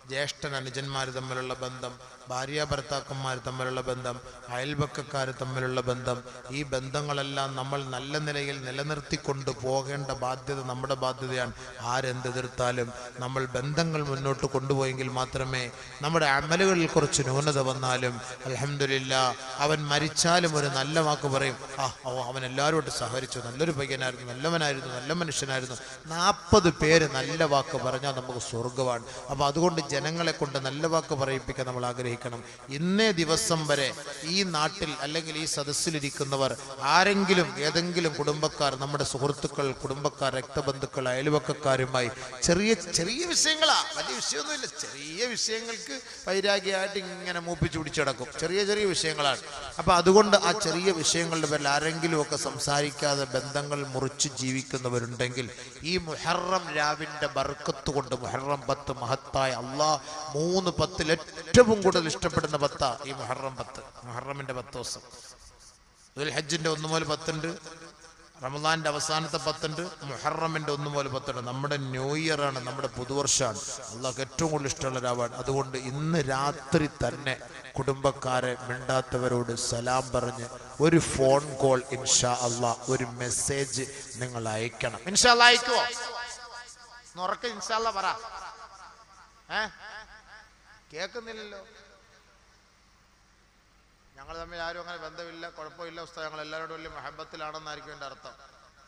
ജ്യേഷ്ഠൻ അനുജന്മാർ തമ്മിലുള്ള ബന്ധം ഭാര്യ ഭർത്താക്കന്മാർ തമ്മിലുള്ള ബന്ധം അയൽപക്കക്കാർ തമ്മിലുള്ള ബന്ധം ഈ ബന്ധങ്ങളെല്ലാം നമ്മൾ നല്ല നിലയിൽ നിലനിർത്തിക്കൊണ്ട് പോകേണ്ട ബാധ്യത നമ്മുടെ ബാധ്യതയാണ് ആരെന്തെതിർത്താലും നമ്മൾ ബന്ധങ്ങൾ മുന്നോട്ട് കൊണ്ടുപോയെങ്കിൽ മാത്രമേ നമ്മുടെ അമലുകളിൽ കുറച്ച് ന്യൂനത വന്നാലും അലഹമില്ല അവൻ മരിച്ചാലും ഒരു നല്ല വാക്ക് പറയും ആ ഓ അവൻ എല്ലാവരോടും സഹകരിച്ചു നല്ലൊരു പയ്യനായിരുന്നു നല്ലവനായിരുന്നു നല്ല മനുഷ്യനായിരുന്നു നാൽപ്പത് പേര് നല്ല വാക്ക് പറഞ്ഞാൽ നമുക്ക് സ്വർഗമാണ് അപ്പൊ അതുകൊണ്ട് ജനങ്ങളെ കൊണ്ട് നല്ല വാക്ക് പറയിപ്പിക്കാൻ നമ്മൾ ആഗ്രഹിക്കണം ഇന്നേ ദിവസം വരെ ഈ നാട്ടിൽ അല്ലെങ്കിൽ ഈ സദസ്സിലിരിക്കുന്നവർ ആരെങ്കിലും ഏതെങ്കിലും കുടുംബക്കാർ നമ്മുടെ സുഹൃത്തുക്കൾ കുടുംബക്കാർ രക്തബന്ധുക്കൾ അയൽവക്കക്കാരുമായി ചെറിയ ചെറിയ വിഷയങ്ങളാ വലിയ വിഷയമൊന്നുമില്ല ചെറിയ വിഷയങ്ങൾക്ക് വൈരാഗ്യമായിട്ട് ഇങ്ങനെ മൂപ്പിച്ചു പിടിച്ചടക്കും ചെറിയ ചെറിയ വിഷയങ്ങളാണ് അപ്പൊ അതുകൊണ്ട് ആ ചെറിയ വിഷയങ്ങളുടെ പേരിൽ ആരെങ്കിലും ഒക്കെ സംസാരിക്കാതെ ബന്ധങ്ങൾ മുറിച്ച് ജീവിക്കുന്നവരുണ്ടെങ്കിൽ ഈ മുഹറം രാവിന്റെ ബർക്കത്ത് കൊണ്ട് മുഹറം പത്ത് മഹത്തായ അള്ളാ മൂന്ന് പത്തിൽ ഏറ്റവും കൂടുതൽ ഇഷ്ടപ്പെടുന്ന പത്താ ഈ മുഹറം പത്ത് മുഹറമിന്റെ പത്ത് ദിവസം ദുൽ ഹജ്ജിന്റെ ഒന്ന് മുതൽ പത്തുണ്ട് റമദാന്റെ അവസാനത്തെ പത്തുണ്ട് മുഹറമിന്റെ ഒന്ന് മുതൽ പത്തുണ്ട് നമ്മുടെ ന്യൂ ഇയർ ആണ് നമ്മുടെ പുതുവർഷമാണ് അള്ളാഹ് ഏറ്റവും കൂടുതൽ ഇഷ്ടമുള്ള രാവാണ് അതുകൊണ്ട് ഇന്ന് രാത്രി തന്നെ കുടുംബക്കാരെ മിണ്ടാത്തവരോട് സലാം പറഞ്ഞ് ഒരു ഫോൺ കോൾ ഇൻഷാ അള്ളാ ഒരു മെസ്സേജ് നിങ്ങൾ അയക്കണം ഇൻഷാ അള്ളാ അയക്കുവോ ഉറക്ക ഇൻഷാ അള്ളാ പറ ഏ കേൾക്കുന്നില്ലല്ലോ ഞങ്ങൾ തമ്മിൽ ആരും അങ്ങനെ ബന്ധമില്ല കുഴപ്പമില്ല ഉസ്താദ് ഞങ്ങൾ എല്ലാവരോടും വലിയ മഹബത്തിലാണെന്നായിരിക്കും എൻ്റെ അർത്ഥം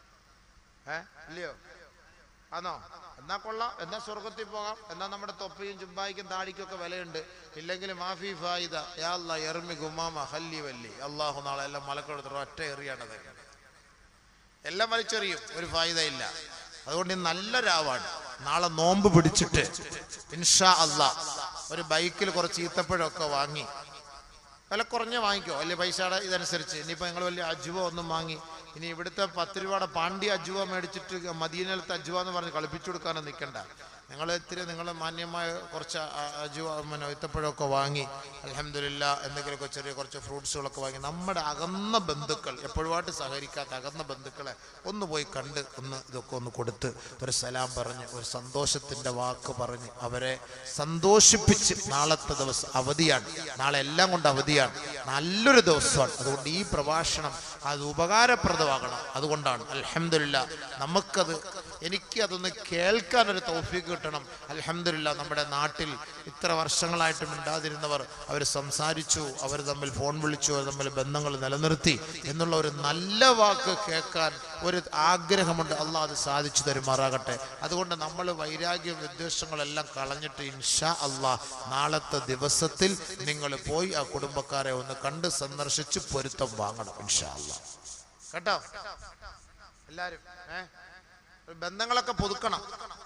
ഏ ഇല്ലയോ ആണോ എന്നാ കൊള്ളാം എന്നാ സ്വർഗത്തിൽ പോകാം എന്നാ നമ്മുടെ തൊപ്പിയും ചുമ്പായിക്കും താടിക്കും ഒക്കെ വിലയുണ്ട് ഇല്ലെങ്കിൽ മാഫി ഫായിദ യാ അല്ലാ എർമി ഗുമാമ ഹല്ലി വല്ലി അള്ളാഹു നാളെ എല്ലാം മലക്കെടുത്തിട്ട് ഒറ്റ എറിയാണത് എല്ലാം വലിച്ചെറിയും ഒരു ഫായിദ ഇല്ല അതുകൊണ്ട് ഇന്ന് നല്ല രാവാണ് നാളെ നോമ്പ് പിടിച്ചിട്ട് ഇൻഷാ അല്ലാ ഒരു ബൈക്കിൽ കുറച്ച് ഈത്തപ്പഴമൊക്കെ വാങ്ങി വില കുറഞ്ഞ വാങ്ങിക്കോ വലിയ പൈസയുടെ ഇതനുസരിച്ച് ഇനിയിപ്പോൾ നിങ്ങൾ വലിയ അജുവ ഒന്നും വാങ്ങി ഇനി ഇവിടുത്തെ പത്ത് രൂപയുടെ പാണ്ടി അജുവ മേടിച്ചിട്ട് മദീനലത്തെ അജുവ എന്ന് പറഞ്ഞ് കളിപ്പിച്ചു കൊടുക്കാനൊന്നും നിൽക്കണ്ട നിങ്ങൾ ഇത്തിരി നിങ്ങൾ മാന്യമായ കുറച്ച് അ- അജുവ പിന്നെ ഇത്തപ്പഴമൊക്കെ വാങ്ങി അലഹമില്ല എന്തെങ്കിലുമൊക്കെ ചെറിയ കുറച്ച് ഫ്രൂട്ട്സുകളൊക്കെ വാങ്ങി നമ്മുടെ അകന്ന ബന്ധുക്കൾ എപ്പോഴുമായിട്ട് സഹകരിക്കാത്ത അകന്ന ബന്ധുക്കളെ ഒന്ന് പോയി കണ്ട് ഒന്ന് ഇതൊക്കെ ഒന്ന് കൊടുത്ത് ഒരു സലാം പറഞ്ഞ് ഒരു സന്തോഷത്തിന്റെ വാക്ക് പറഞ്ഞ് അവരെ സന്തോഷിപ്പിച്ച് നാളത്തെ ദിവസം അവധിയാണ് നാളെ എല്ലാം കൊണ്ട് അവധിയാണ് നല്ലൊരു ദിവസമാണ് അതുകൊണ്ട് ഈ പ്രഭാഷണം അത് ഉപകാരപ്രദമാകണം അതുകൊണ്ടാണ് അലഹമില്ല നമുക്കത് എനിക്ക് അതൊന്ന് കേൾക്കാൻ ഒരു തൗഫീക്ക് കിട്ടണം അലഹമില്ല നമ്മുടെ നാട്ടിൽ ഇത്ര വർഷങ്ങളായിട്ട് മിണ്ടാതിരുന്നവർ അവർ സംസാരിച്ചു അവർ തമ്മിൽ ഫോൺ വിളിച്ചു അവർ തമ്മിൽ ബന്ധങ്ങൾ നിലനിർത്തി എന്നുള്ള ഒരു നല്ല വാക്ക് കേൾക്കാൻ ഒരു ആഗ്രഹമുണ്ട് അള്ളാഹ് അത് സാധിച്ചു തരുമാറാകട്ടെ അതുകൊണ്ട് നമ്മൾ വൈരാഗ്യ വിദ്വേഷങ്ങളെല്ലാം കളഞ്ഞിട്ട് ഇൻഷാ അള്ളാഹ് നാളത്തെ ദിവസത്തിൽ നിങ്ങൾ പോയി ആ കുടുംബക്കാരെ ഒന്ന് കണ്ട് സന്ദർശിച്ച് പൊരുത്തം വാങ്ങണം ഇൻഷാ അള്ളാഹ് കേട്ടോ എല്ലാരും ഏ ഒരു ബന്ധങ്ങളൊക്കെ പുതുക്കണം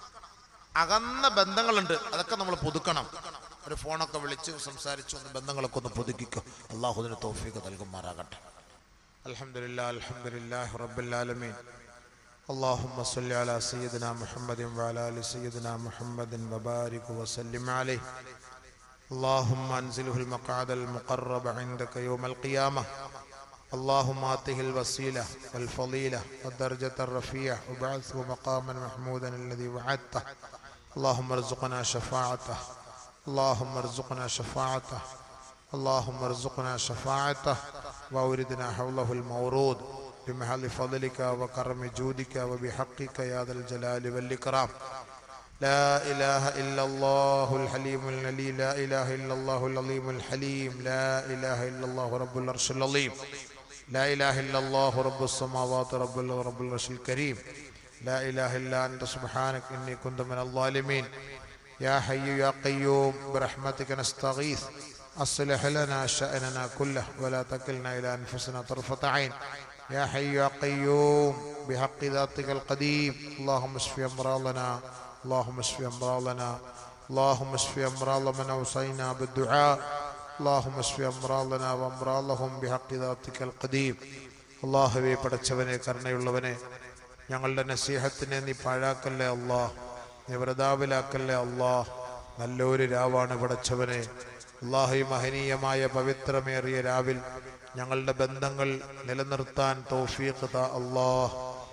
അകന്ന ബന്ധങ്ങളുണ്ട് അതൊക്കെ നമ്മൾ പുതുക്കണം ഒരു ഫോണൊക്കെ വിളിച്ച് സംസാരിച്ച് ഒന്ന് ബന്ധങ്ങളൊക്കെ ഒന്ന് പുതുക്കിക്കോ അള്ളാഹുദിന് തോഫീക്ക് നൽകുമാറാകട്ടെ അൽഹംദുലില്ലാ അൽഹംദുലില്ലാഹി റബ്ബിൽ ആലമീൻ اللهم صل على سيدنا محمد وعلى ال سيدنا محمد وبارك وسلم عليه اللهم انزله المقعد المقرب عندك يوم القيامه اللهم آته الوسيلة والفضيلة والدرجة الرفيعة وبعثه مقاما محمودا الذي وعدته اللهم ارزقنا شفاعته اللهم ارزقنا شفاعته اللهم ارزقنا شفاعته وأوردنا حوله المورود بمحل فضلك وكرم جودك وبحقك يا ذا الجلال والإكرام لا إله إلا الله الحليم العلي لا إله إلا الله العظيم الحليم لا إله إلا الله رب العرش العظيم لا إله إلا الله رب السماوات رب ال- رب العرش الكريم لا إله إلا أنت سبحانك إني كنت من الظالمين يا حي يا قيوم برحمتك نستغيث أصلح لنا شأننا كله ولا تكلنا إلى أنفسنا طرفة عين يا حي يا قيوم بحق ذاتك القديم اللهم اشف أمراضنا اللهم اشف أمراضنا اللهم اشف أمراض من أوصينا بالدعاء اللهم اشف أمراضنا وأمراضهم بحق ذاتك القديم അള്ളാഹുവെ പടച്ചവനെ കരുണയുള്ളവനെ ഞങ്ങളുടെ നസീഹത്തിനെ നീ പാഴാക്കല്ലേ അള്ളാഹ് നീ വ്രതാവിലാക്കല്ലേ അള്ളാഹ് നല്ലൊരു രാവാണ് പടച്ചവനെ അള്ളാഹു ഈ മഹനീയമായ പവിത്രമേറിയ രാവിൽ ഞങ്ങളുടെ ബന്ധങ്ങൾ നിലനിർത്താൻ തൗഫീഖ് താ അള്ളാഹ്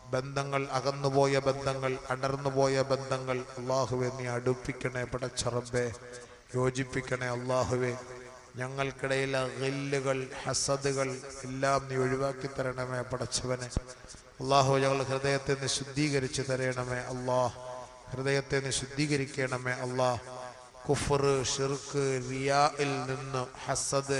ബന്ധങ്ങൾ അകന്നുപോയ ബന്ധങ്ങൾ അടർന്നുപോയ ബന്ധങ്ങൾ അള്ളാഹുവെ നീ അടുപ്പിക്കണേ പടച്ചറബെ യോജിപ്പിക്കണേ അള്ളാഹുവെ ഞങ്ങൾക്കിടയിലെ ഗില്ലുകൾ ഹസദുകൾ എല്ലാം നീ ഒഴിവാക്കി തരണമേ പടച്ചവനെ അള്ളാഹു ഞങ്ങൾ ഹൃദയത്തെ നീ ശുദ്ധീകരിച്ച് തരണമേ അള്ളാഹ് ഹൃദയത്തെ നീ ശുദ്ധീകരിക്കണമേ അള്ളാഹ് കുഫർ ഷിർക്ക് റിയായിൽ നിന്ന് ഹസദ്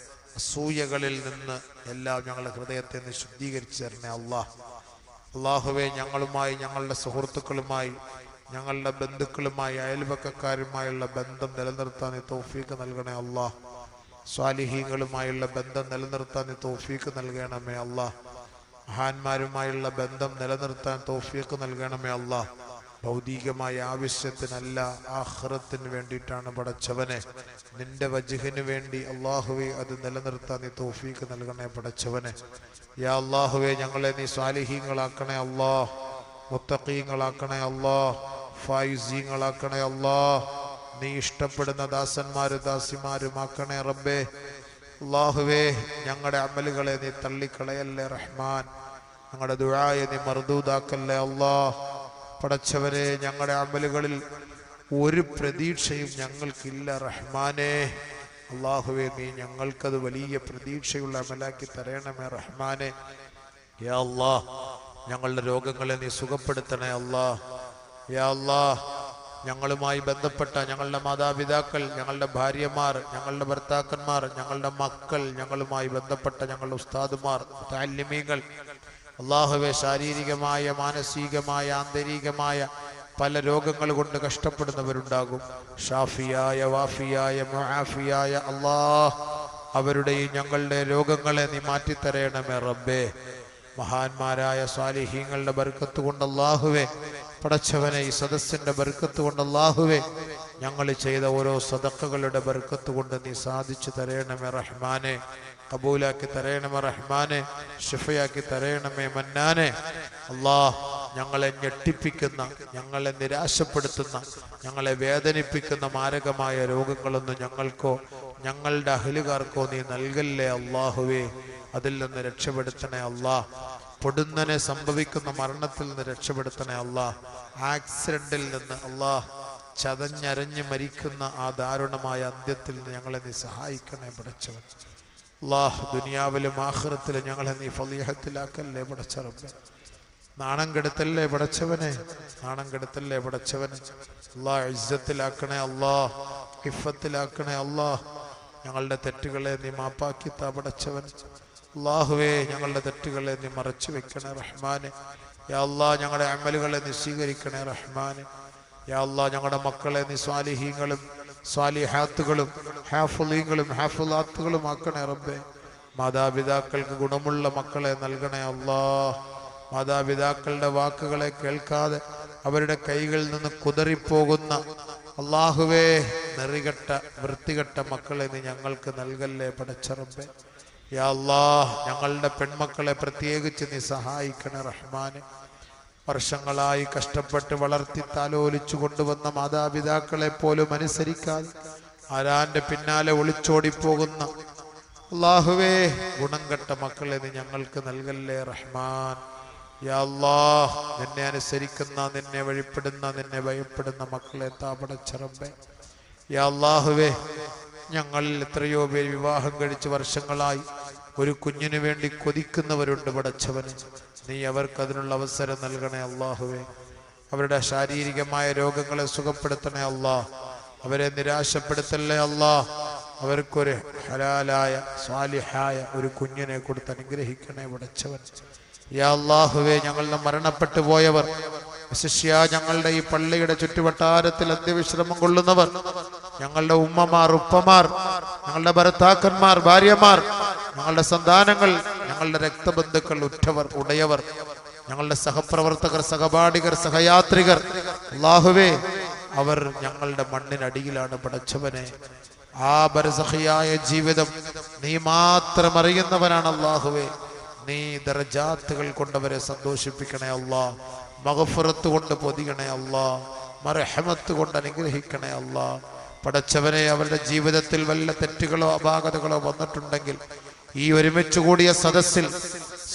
അസൂയകളിൽ നിന്ന് എല്ലാം ഞങ്ങളുടെ ഹൃദയത്തെ നീ ശുദ്ധീകരിച്ചു തരണേ അള്ളാഹ് അള്ളാഹുവെ ഞങ്ങളുമായി ഞങ്ങളുടെ സുഹൃത്തുക്കളുമായി ഞങ്ങളുടെ ബന്ധുക്കളുമായി അയൽപക്കക്കാരുമായുള്ള ബന്ധം നിലനിർത്താൻ നീ തൗഫീക്ക് നൽകണേ അള്ളാഹ് സ്വാലിഹീങ്ങളുമായുള്ള ബന്ധം നിലനിർത്താൻ നീ തൗഫീക്ക് നൽകണമേ അള്ളാഹ് മഹാന്മാരുമായുള്ള ബന്ധം നിലനിർത്താൻ തൗഫീക്ക് നൽകണമേ അള്ളാഹ് ഭൗതികമായ ആവശ്യത്തിനല്ല ആഹ്റത്തിന് വേണ്ടിയിട്ടാണ് പടച്ചവനെ നിന്റെ വജുഹിന് വേണ്ടി അള്ളാഹുവെ അത് നിലനിർത്താൻ നീ തൗഫീക്ക് നൽകണേ പടച്ചവനെ യാ അള്ളാഹുവെ ഞങ്ങളെ നീ സ്വാലിഹീങ്ങളാക്കണേ അള്ളാഹ് മുത്തഖീങ്ങളാക്കണേ അള്ളാഹ് ഫായുസീങ്ങളാക്കണേ അള്ളാഹ് നീ ഇഷ്ടപ്പെടുന്ന ദാസന്മാരും ദാസിമാരുമാക്കണേ റബ്ബേ അള്ളാഹുവേ ഞങ്ങളുടെ അമലുകളെ നീ തള്ളിക്കളയല്ലേ റഹ്മാൻ ഞങ്ങളുടെ ദുഴായെ നീ മർദൂദാക്കല്ലേ അള്ളാഹ് പടച്ചവരെ ഞങ്ങളുടെ അമലുകളിൽ ഒരു പ്രതീക്ഷയും ഞങ്ങൾക്കില്ല റഹ്മാനെ അള്ളാഹുവെ നീ ഞങ്ങൾക്കത് വലിയ പ്രതീക്ഷയുള്ള അമലാക്കി തരണമേ റഹ്മാനെ യാ അല്ലാ ഞങ്ങളുടെ രോഗങ്ങളെ നീ സുഖപ്പെടുത്തണേ അല്ലാ യാ അല്ലാ ഞങ്ങളുമായി ബന്ധപ്പെട്ട ഞങ്ങളുടെ മാതാപിതാക്കൾ ഞങ്ങളുടെ ഭാര്യമാർ ഞങ്ങളുടെ ഭർത്താക്കന്മാർ ഞങ്ങളുടെ മക്കൾ ഞങ്ങളുമായി ബന്ധപ്പെട്ട ഞങ്ങളുടെ ഉസ്താദുമാർ താല്യമീങ്ങൾ അള്ളാഹുവെ ശാരീരികമായ മാനസികമായ ആന്തരികമായ പല രോഗങ്ങൾ കൊണ്ട് കഷ്ടപ്പെടുന്നവരുണ്ടാകും ഷാഫിയായ വാഫിയായ മുആഫിയായ അള്ളാഹ് അവരുടെയും ഞങ്ങളുടെ രോഗങ്ങളെ നീ മാറ്റിത്തരയണമേ റബ്ബേ മഹാന്മാരായ സ്വാലിഹീങ്ങളുടെ ബർക്കത്ത് കൊണ്ട് അള്ളാഹുവെ പടച്ചവനെ ഈ സദസ്സിന്റെ ബർക്കത്ത് കൊണ്ട് അള്ളാഹുവെ ഞങ്ങൾ ചെയ്ത ഓരോ സദക്കകളുടെ ബർക്കത്ത് കൊണ്ട് നീ സാധിച്ചു തരയണമേ റഹ്മാനെ കബൂലാക്കി തരയണമേ റഹ്മാനെ ഷിഫയാക്കി തരയണമേ മന്നാനെ അള്ളാഹ് ഞങ്ങളെ ഞെട്ടിപ്പിക്കുന്ന ഞങ്ങളെ നിരാശപ്പെടുത്തുന്ന ഞങ്ങളെ വേദനിപ്പിക്കുന്ന മാരകമായ രോഗങ്ങളൊന്നും ഞങ്ങൾക്കോ ഞങ്ങളുടെ അഹലുകാർക്കോ നീ നൽകല്ലേ അള്ളാഹുവേ അതിൽ നിന്ന് രക്ഷപ്പെടുത്തണേ അള്ളാഹ് പൊടുന്നനെ സംഭവിക്കുന്ന മരണത്തിൽ നിന്ന് രക്ഷപ്പെടുത്തണേ അള്ളാഹ് ആക്സിഡന്റിൽ നിന്ന് അള്ളാഹ് ചതഞ്ഞരഞ്ഞ് മരിക്കുന്ന ആ ദാരുണമായ അന്ത്യത്തിൽ നിന്ന് ഞങ്ങളെ നീ സഹായിക്കണേ പടച്ചവൻ അള്ളാഹ് ദുനിയാവിലും ആഹ്റത്തിലും ഞങ്ങളെ നീ ഫലീഹത്തിലാക്കല്ലേ പടച്ചറബ് നാണം കെടുത്തല്ലേ പടച്ചവനെ നാണം കെടുത്തല്ലേ പടച്ചവനെ അള്ളാഹ് ഇജ്ജത്തിലാക്കണേ അള്ളാഹ് ഹിഫത്തിലാക്കണേ അള്ളാഹ് ഞങ്ങളുടെ തെറ്റുകളെ നീ മാപ്പാക്കി താ പടച്ചവൻ അള്ളാഹുവേ ഞങ്ങളുടെ തെറ്റുകളെ നീ മറച്ചു വെക്കണേ റഹ്മാനെ യാ അല്ലാ ഞങ്ങളുടെ അമലുകളെ നീ സ്വീകരിക്കണേ റഹ്മാനെ യാ അല്ലാ ഞങ്ങളുടെ മക്കളെ നീ സ്വാലിഹീങ്ങളും സ്വാലിഹാത്തുകളും ഹാഫുലീങ്ങളും ഹാഫുലാത്തുകളും ആക്കണേ റബ്ബേ മാതാപിതാക്കൾക്ക് ഗുണമുള്ള മക്കളെ നൽകണേ അല്ലാ മാതാപിതാക്കളുടെ വാക്കുകളെ കേൾക്കാതെ അവരുടെ കൈകളിൽ നിന്ന് കുതറിപ്പോകുന്ന അള്ളാഹുവേ നെറികെട്ട വൃത്തികെട്ട മക്കളെ നീ ഞങ്ങൾക്ക് നൽകല്ലേ പടച്ചറമ്പേ യാ അല്ലാ ഞങ്ങളുടെ പെൺമക്കളെ പ്രത്യേകിച്ച് നീ സഹായിക്കണേ റഹ്മാനെ വർഷങ്ങളായി കഷ്ടപ്പെട്ട് വളർത്തി താലോലിച്ചു കൊണ്ടുവന്ന മാതാപിതാക്കളെ പോലും അനുസരിക്കാതെ ആരാന്റെ പിന്നാലെ ഒളിച്ചോടിപ്പോകുന്ന അള്ളാഹുവേ ഗുണം കെട്ട മക്കളെ നീ ഞങ്ങൾക്ക് നൽകല്ലേ റഹ്മാൻ യാ അല്ലാഹ് നിന്നെ അനുസരിക്കുന്ന നിന്നെ വഴിപ്പെടുന്ന നിന്നെ ഭയപ്പെടുന്ന മക്കളെ താപടച്ചറമ്പേ യാ അല്ലാഹുവേ ഞങ്ങളിൽ എത്രയോ പേര് വിവാഹം കഴിച്ച് വർഷങ്ങളായി ഒരു കുഞ്ഞിനു വേണ്ടി കൊതിക്കുന്നവരുണ്ട് പടച്ചവന് നീ അവർക്ക് അതിനുള്ള അവസരം നൽകണേ അള്ളാഹുവേ അവരുടെ ശാരീരികമായ രോഗങ്ങളെ സുഖപ്പെടുത്തണേ അള്ളാഹ് അവരെ നിരാശപ്പെടുത്തല്ലേ അള്ളാഹ് അവർക്കൊരു ഹലാലായ സ്വാലിഹായ ഒരു കുഞ്ഞിനെ കൊടുത്ത് അനുഗ്രഹിക്കണേ പടച്ചവൻ യാ അള്ളാഹുവേ ഞങ്ങളുടെ മരണപ്പെട്ടു പോയവർ വിശിഷ്യ ഞങ്ങളുടെ ഈ പള്ളിയുടെ ചുറ്റുവട്ടാരത്തിൽ അന്ത്യവിശ്രമം കൊള്ളുന്നവർ ഞങ്ങളുടെ ഉമ്മമാർ ഉപ്പമാർ ഞങ്ങളുടെ ഭർത്താക്കന്മാർ ഭാര്യമാർ ഞങ്ങളുടെ സന്താനങ്ങൾ ഞങ്ങളുടെ രക്തബന്ധുക്കൾ ഉറ്റവർ ഉടയവർ ഞങ്ങളുടെ സഹപ്രവർത്തകർ സഹപാഠികർ സഹയാത്രികർ അള്ളാഹുവേ അവർ ഞങ്ങളുടെ മണ്ണിനടിയിലാണ് പടച്ചവനെ ആ ബരസഹിയായ ജീവിതം നീ മാത്രം അറിയുന്നവനാണ് അള്ളാഹുവേ നീ ദർജാത്തുകൾ കൊണ്ടവരെ സന്തോഷിപ്പിക്കണേ അല്ലാ മകഫുറത്ത് കൊണ്ട് പൊതിയണേ അല്ലാ മറഹമത്ത് കൊണ്ട് അനുഗ്രഹിക്കണേ അല്ലാ പടച്ചവനെ അവരുടെ ജീവിതത്തിൽ വല്ല തെറ്റുകളോ അപാകതകളോ വന്നിട്ടുണ്ടെങ്കിൽ ഈ ഒരുമിച്ച് കൂടിയ സദസ്സിൽ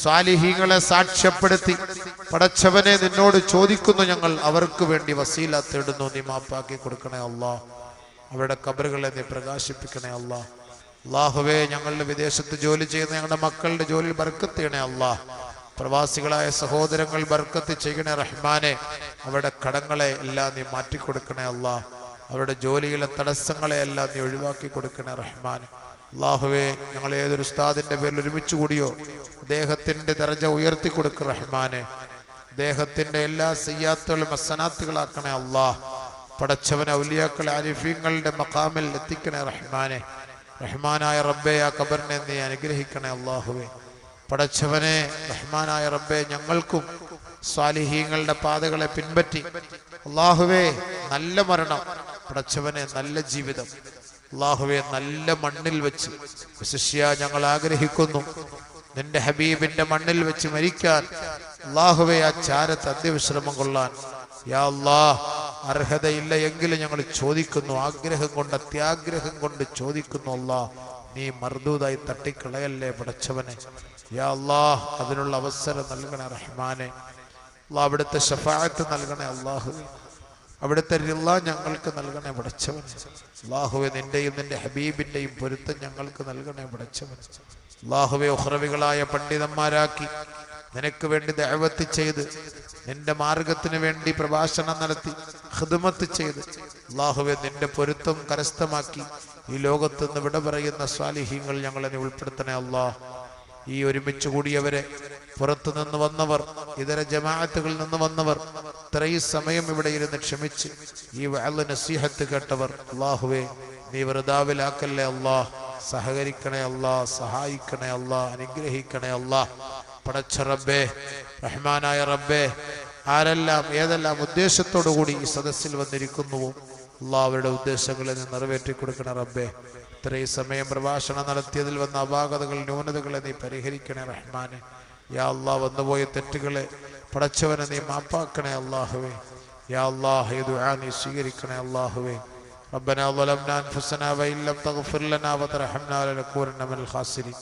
സ്വാലിഹീങ്ങളെ സാക്ഷ്യപ്പെടുത്തി പടച്ചവനെ നിന്നോട് ചോദിക്കുന്നു ഞങ്ങൾ അവർക്ക് വേണ്ടി വസീല തേടുന്നു നീ മാപ്പാക്കി കൊടുക്കണേ അല്ലാ അവരുടെ കബറുകളെ നീ പ്രകാശിപ്പിക്കണേ അല്ലാ അള്ളാഹുവേ ഞങ്ങളുടെ വിദേശത്ത് ജോലി ചെയ്യുന്ന ഞങ്ങളുടെ മക്കളുടെ ജോലിയിൽ ബർക്കത്ത് ചെയ്യണേ അല്ലാ പ്രവാസികളായ സഹോദരങ്ങൾ ബർക്കത്ത് ചെയ്യണേ റഹ്മാനെ അവരുടെ കടങ്ങളെ എല്ലാം നീ മാറ്റിക്കൊടുക്കണേ അല്ലാ അവരുടെ ജോലിയിലെ തടസ്സങ്ങളെ എല്ലാം നീ ഒഴിവാക്കി കൊടുക്കണേ റഹ്മാൻ അള്ളാഹുവേ ഞങ്ങൾ ഏതൊരു ഉസ്താദിന്റെ പേരിൽ ഒരുമിച്ച് കൂടിയോ അദ്ദേഹത്തിന്റെ ദർജ ഉയർത്തി കൊടുക്കുക റഹ്മാനെ അദ്ദേഹത്തിന്റെ എല്ലാ സയ്യാത്തുകളും അസനാത്തുകളാക്കണേ അള്ളാഹ് പടച്ചവന ഔലിയാക്കൾ ആരിഫീങ്ങളുടെ മക്കാമിൽ എത്തിക്കണേ റഹ്മാനെ റഹ്മാനായ റബ്ബെ ആ ഖബറിനെ നീ അനുഗ്രഹിക്കണേ അള്ളാഹുവേ പടച്ചവനെ റഹ്മാനായ റബ്ബെ ഞങ്ങൾക്കും സ്വാലിഹീങ്ങളുടെ പാതകളെ പിൻപറ്റി അള്ളാഹുവേ നല്ല മരണം പടച്ചവനെ നല്ല ജീവിതം അള്ളാഹുവെ നല്ല മണ്ണിൽ വെച്ച് വിശിഷ്യ ഞങ്ങൾ ആഗ്രഹിക്കുന്നു നിന്റെ ഹബീബിന്റെ മണ്ണിൽ വെച്ച് മരിക്കാൻ അള്ളാഹുവെ ആ ചാരത്ത് അന്ത്യവിശ്രമം കൊള്ളാൻ യാ അല്ലാ അർഹതയില്ല എങ്കിലും ഞങ്ങൾ ചോദിക്കുന്നു ആഗ്രഹം കൊണ്ട് അത്യാഗ്രഹം കൊണ്ട് ചോദിക്കുന്നു അല്ലാ നീ മർദൂതായി തട്ടിക്കളയല്ലേ പടച്ചവനെ യാ അല്ലാ അതിനുള്ള അവസരം നൽകണേ റഹ്മാനെ അല്ലാ അവിടുത്തെ ഷഫായത്ത് നൽകണേ അള്ളാഹു അവിടുത്തെ റിള്ള ഞങ്ങൾക്ക് നൽകണേ പടച്ചവൻ അള്ളാഹുവെ നിന്റെയും നിന്റെ ഹബീബിന്റെയും പൊരുത്തം ഞങ്ങൾക്ക് നൽകണേ പടച്ചവൻ അള്ളാഹുവെ ഉഹ്റവികളായ പണ്ഡിതന്മാരാക്കി നിനക്ക് വേണ്ടി ദഅവത്ത് ചെയ്ത് നിന്റെ മാർഗത്തിന് വേണ്ടി പ്രഭാഷണം നടത്തി ഹിദമത്ത് ചെയ്ത് അള്ളാഹുവെ നിന്റെ പൊരുത്തം കരസ്ഥമാക്കി ഈ ലോകത്ത് നിന്ന് വിട പറയുന്ന സ്വാലിഹ്യങ്ങൾ ഞങ്ങളെ നീ ഉൾപ്പെടുത്തണേ അള്ളാഹ് ഈ ഒരുമിച്ച് കൂടിയവരെ പുറത്തു നിന്ന് വന്നവർ ഇതര ജമാഅത്തുകളിൽ നിന്ന് വന്നവർ ഇത്രയും സമയം ഇവിടെ ഇരുന്ന് ക്ഷമിച്ച് ഈ വഅല് നസീഹത്ത് കേട്ടവർ അള്ളാഹുവേ നീ വെറുതാവിലാക്കല്ലേ അള്ളാഹ് സഹകരിക്കണേ അള്ളാഹ് സഹായിക്കണേ അള്ളാഹ് അനുഗ്രഹിക്കണേ അള്ളാഹ് പടച്ച റബ്ബേ റഹ്മാനായ റബ്ബേ ആരെല്ലാം ഏതെല്ലാം ഉദ്ദേശത്തോടു കൂടി ഈ സദസ്സിൽ വന്നിരിക്കുന്നുവോ അള്ളാഹ് അവരുടെ ഉദ്ദേശങ്ങളെ നീ നിറവേറ്റി കൊടുക്കണേ റബ്ബേ ഇത്രയും സമയം പ്രഭാഷണം നടത്തിയതിൽ വന്ന അപാകതകൾ ന്യൂനതകളെ നീ പരിഹരിക്കണേ റഹ്മാനെ യാ അള്ളാഹ് വന്നുപോയ തെറ്റുകളെ പടച്ചവനെ നീ മാപ്പാക്കണേ അള്ളാഹുവേ യാ അള്ളാഹ് ഈ ദുആ നീ സ്വീകരിക്കണേ അള്ളാഹുവേ ربنا ظلمنا انفسنا وان لم تغفر لنا وترحمنا لنكونن من الخاسرين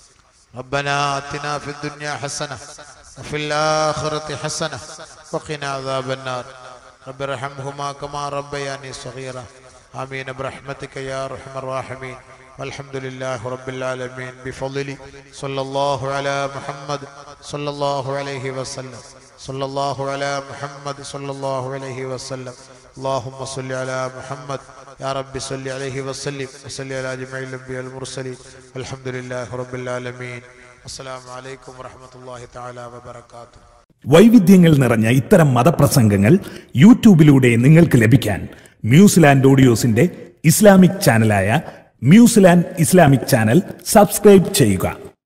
ربنا آتنا في الدنيا حسنة وفي الآخرة حسنة وقنا عذاب النار رب ارحمهما كما ربياني صغيرا آمين برحمتك يا أرحم الراحمين والحمد لله رب العالمين بفضل صلى الله على محمد صلى الله عليه وسلم صلى الله على محمد صلى الله عليه وسلم اللهم صل على محمد يا رب صل عليه وسلم وصل على جميع الانبياء المرسلين والحمد لله رب العالمين السلام عليكم ورحمه الله تعالى وبركاته വൈവിധ്യങ്ങൾ നിറഞ്ഞ ഇത്തരം മതപ്രസംഗങ്ങൾ യൂട്യൂബിലൂടെ നിങ്ങൾക്ക് ലഭിക്കാൻ മ്യൂസിലാൻഡ് ഓഡിയോസിന്റെ ഇസ്ലാമിക് ചാനലായ മ്യൂസിലാൻഡ് ഇസ്ലാമിക് ചാനൽ സബ്സ്ക്രൈബ് ചെയ്യുക